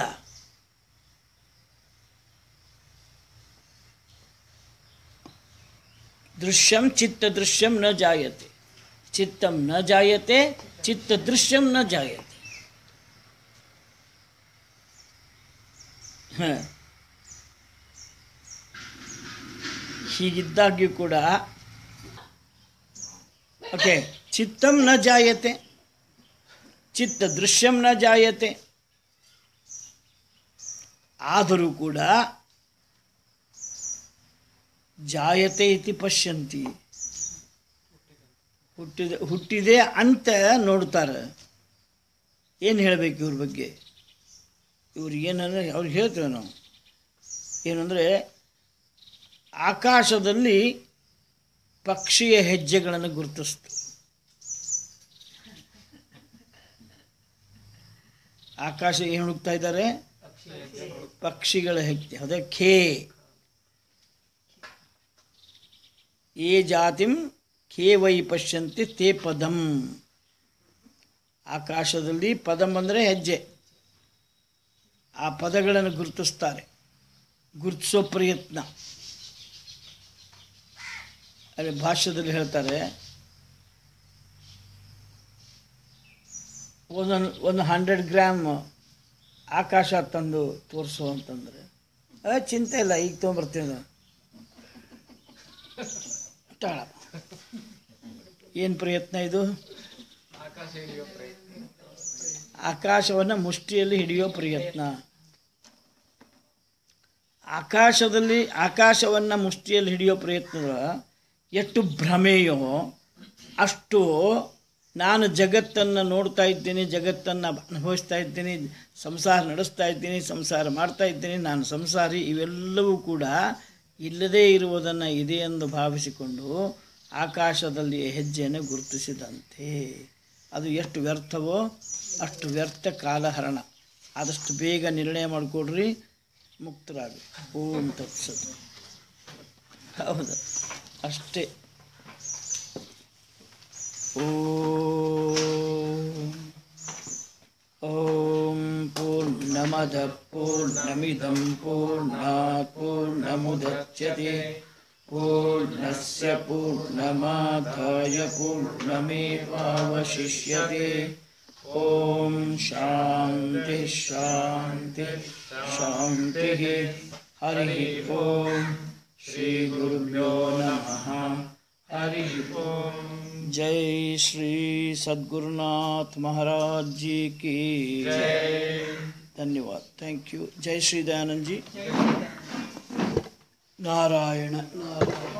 ದೃಶ್ಯಂ ಚಿತ್ತ ದೃಶ್ಯಂ ನ ಜಾಯತೆ ಚಿತ್ತಂ ನ ಜಾಯತೆ ಚಿತ್ತ ದೃಶ್ಯಂ ನ ಜಾಯತೆ ಹ. ಹೀಗಿದ್ದಾಗ್ಯೂ ಕೂಡ ಓಕೆ ಚಿತ್ತಂ ನ ಜಾಯತೆ ಚಿತ್ತ ದೃಶ್ಯಂ ನ ಜಾಯತೆ ಆದರೂ ಕೂಡ ಜಾಯತೆ ಇತಿ ಪಶ್ಯಂತಿ ಹುಟ್ಟಿದೆ ಹುಟ್ಟಿದೆ ಅಂತ ನೋಡ್ತಾರೆ ಏನು ಹೇಳಬೇಕು ಇವ್ರ ಬಗ್ಗೆ ಇವ್ರು ಏನಂದ್ರೆ ಅವ್ರಿಗೆ ಹೇಳ್ತೇವೆ ನಾವು ಏನಂದರೆ ಆಕಾಶದಲ್ಲಿ ಪಕ್ಷಿಯ ಹೆಜ್ಜೆಗಳನ್ನು ಗುರುತಿಸ್ತು ಆಕಾಶ ಏನು ಹುಡುಕ್ತಾ ಇದ್ದಾರೆ ಪಕ್ಷಿಗಳ ಹೆಜ್ಜೆ ಅದೇ ಖೇ ಏ ಜಾತಿಂ ಖೇ ವೈ ಪಶ್ಯಂತಿ ತೇ ಪದಂ ಆಕಾಶದಲ್ಲಿ ಪದಂ ಅಂದರೆ ಹೆಜ್ಜೆ ಆ ಪದಗಳನ್ನು ಗುರುತಿಸ್ತಾರೆ ಗುರುತಿಸೋ ಪ್ರಯತ್ನ ಅಲ್ಲಿ ಭಾಷ್ಯದಲ್ಲಿ ಹೇಳ್ತಾರೆ ಒಂದೊಂದು ಒಂದು ಹಂಡ್ರೆಡ್ ಗ್ರಾಮ್ ಆಕಾಶ ತಂದು ತೋರಿಸು ಅಂತಂದರೆ ಅದೇ ಚಿಂತೆ ಇಲ್ಲ ಈಗ ತೊಗೊಂಬರ್ತೀನಿ ನಾನು. ತಾಳ ಏನು ಪ್ರಯತ್ನ ಇದು ಆಕಾಶವನ್ನು ಮುಷ್ಟಿಯಲ್ಲಿ ಹಿಡಿಯೋ ಪ್ರಯತ್ನ ಆಕಾಶದಲ್ಲಿ ಆಕಾಶವನ್ನು ಮುಷ್ಟಿಯಲ್ಲಿ ಹಿಡಿಯೋ ಪ್ರಯತ್ನ ಎಷ್ಟು ಭ್ರಮೆಯೋ ಅಷ್ಟು ನಾನು ಜಗತ್ತನ್ನು ನೋಡ್ತಾ ಇದ್ದೀನಿ ಜಗತ್ತನ್ನು ಅನುಭವಿಸ್ತಾ ಇದ್ದೀನಿ ಸಂಸಾರ ನಡೆಸ್ತಾ ಇದ್ದೀನಿ ಸಂಸಾರ ಮಾಡ್ತಾ ಇದ್ದೀನಿ ನಾನು ಸಂಸಾರಿ ಇವೆಲ್ಲವೂ ಕೂಡ ಇಲ್ಲದೇ ಇರುವುದನ್ನು ಇದೆ ಎಂದು ಭಾವಿಸಿಕೊಂಡು ಆಕಾಶದಲ್ಲಿ ಹೆಜ್ಜೆಯನ್ನು ಗುರುತಿಸಿದಂತೆ ಅದು ಎಷ್ಟು ವ್ಯರ್ಥವೋ ಅಷ್ಟು ವ್ಯರ್ಥ ಕಾಲಹರಣ ಆದಷ್ಟು ಬೇಗ ನಿರ್ಣಯ ಮಾಡಿಕೊಡ್ರಿ ಮುಕ್ತರಾಗಿ ಓಂ ತತ್ಸತ್ ಹೌದು ಅಷ್ಟೇ ಓಂ ॐ पूर्णमदः पूर्णमिदं पूर्णात् पूर्णमुदच्यते पूर्णस्य पूर्णमादाय पूर्णमेवावशिष्यते ॐ शान्तिः शान्तिः शान्तिः हरिः ॐ श्रीगुरुभ्यो नमः हरिः ॐ जय श्री सद्गुरुनाथ महाराज जी की धन्यवाद थैंक यू जय श्री दयानंद जी नारायण नारायण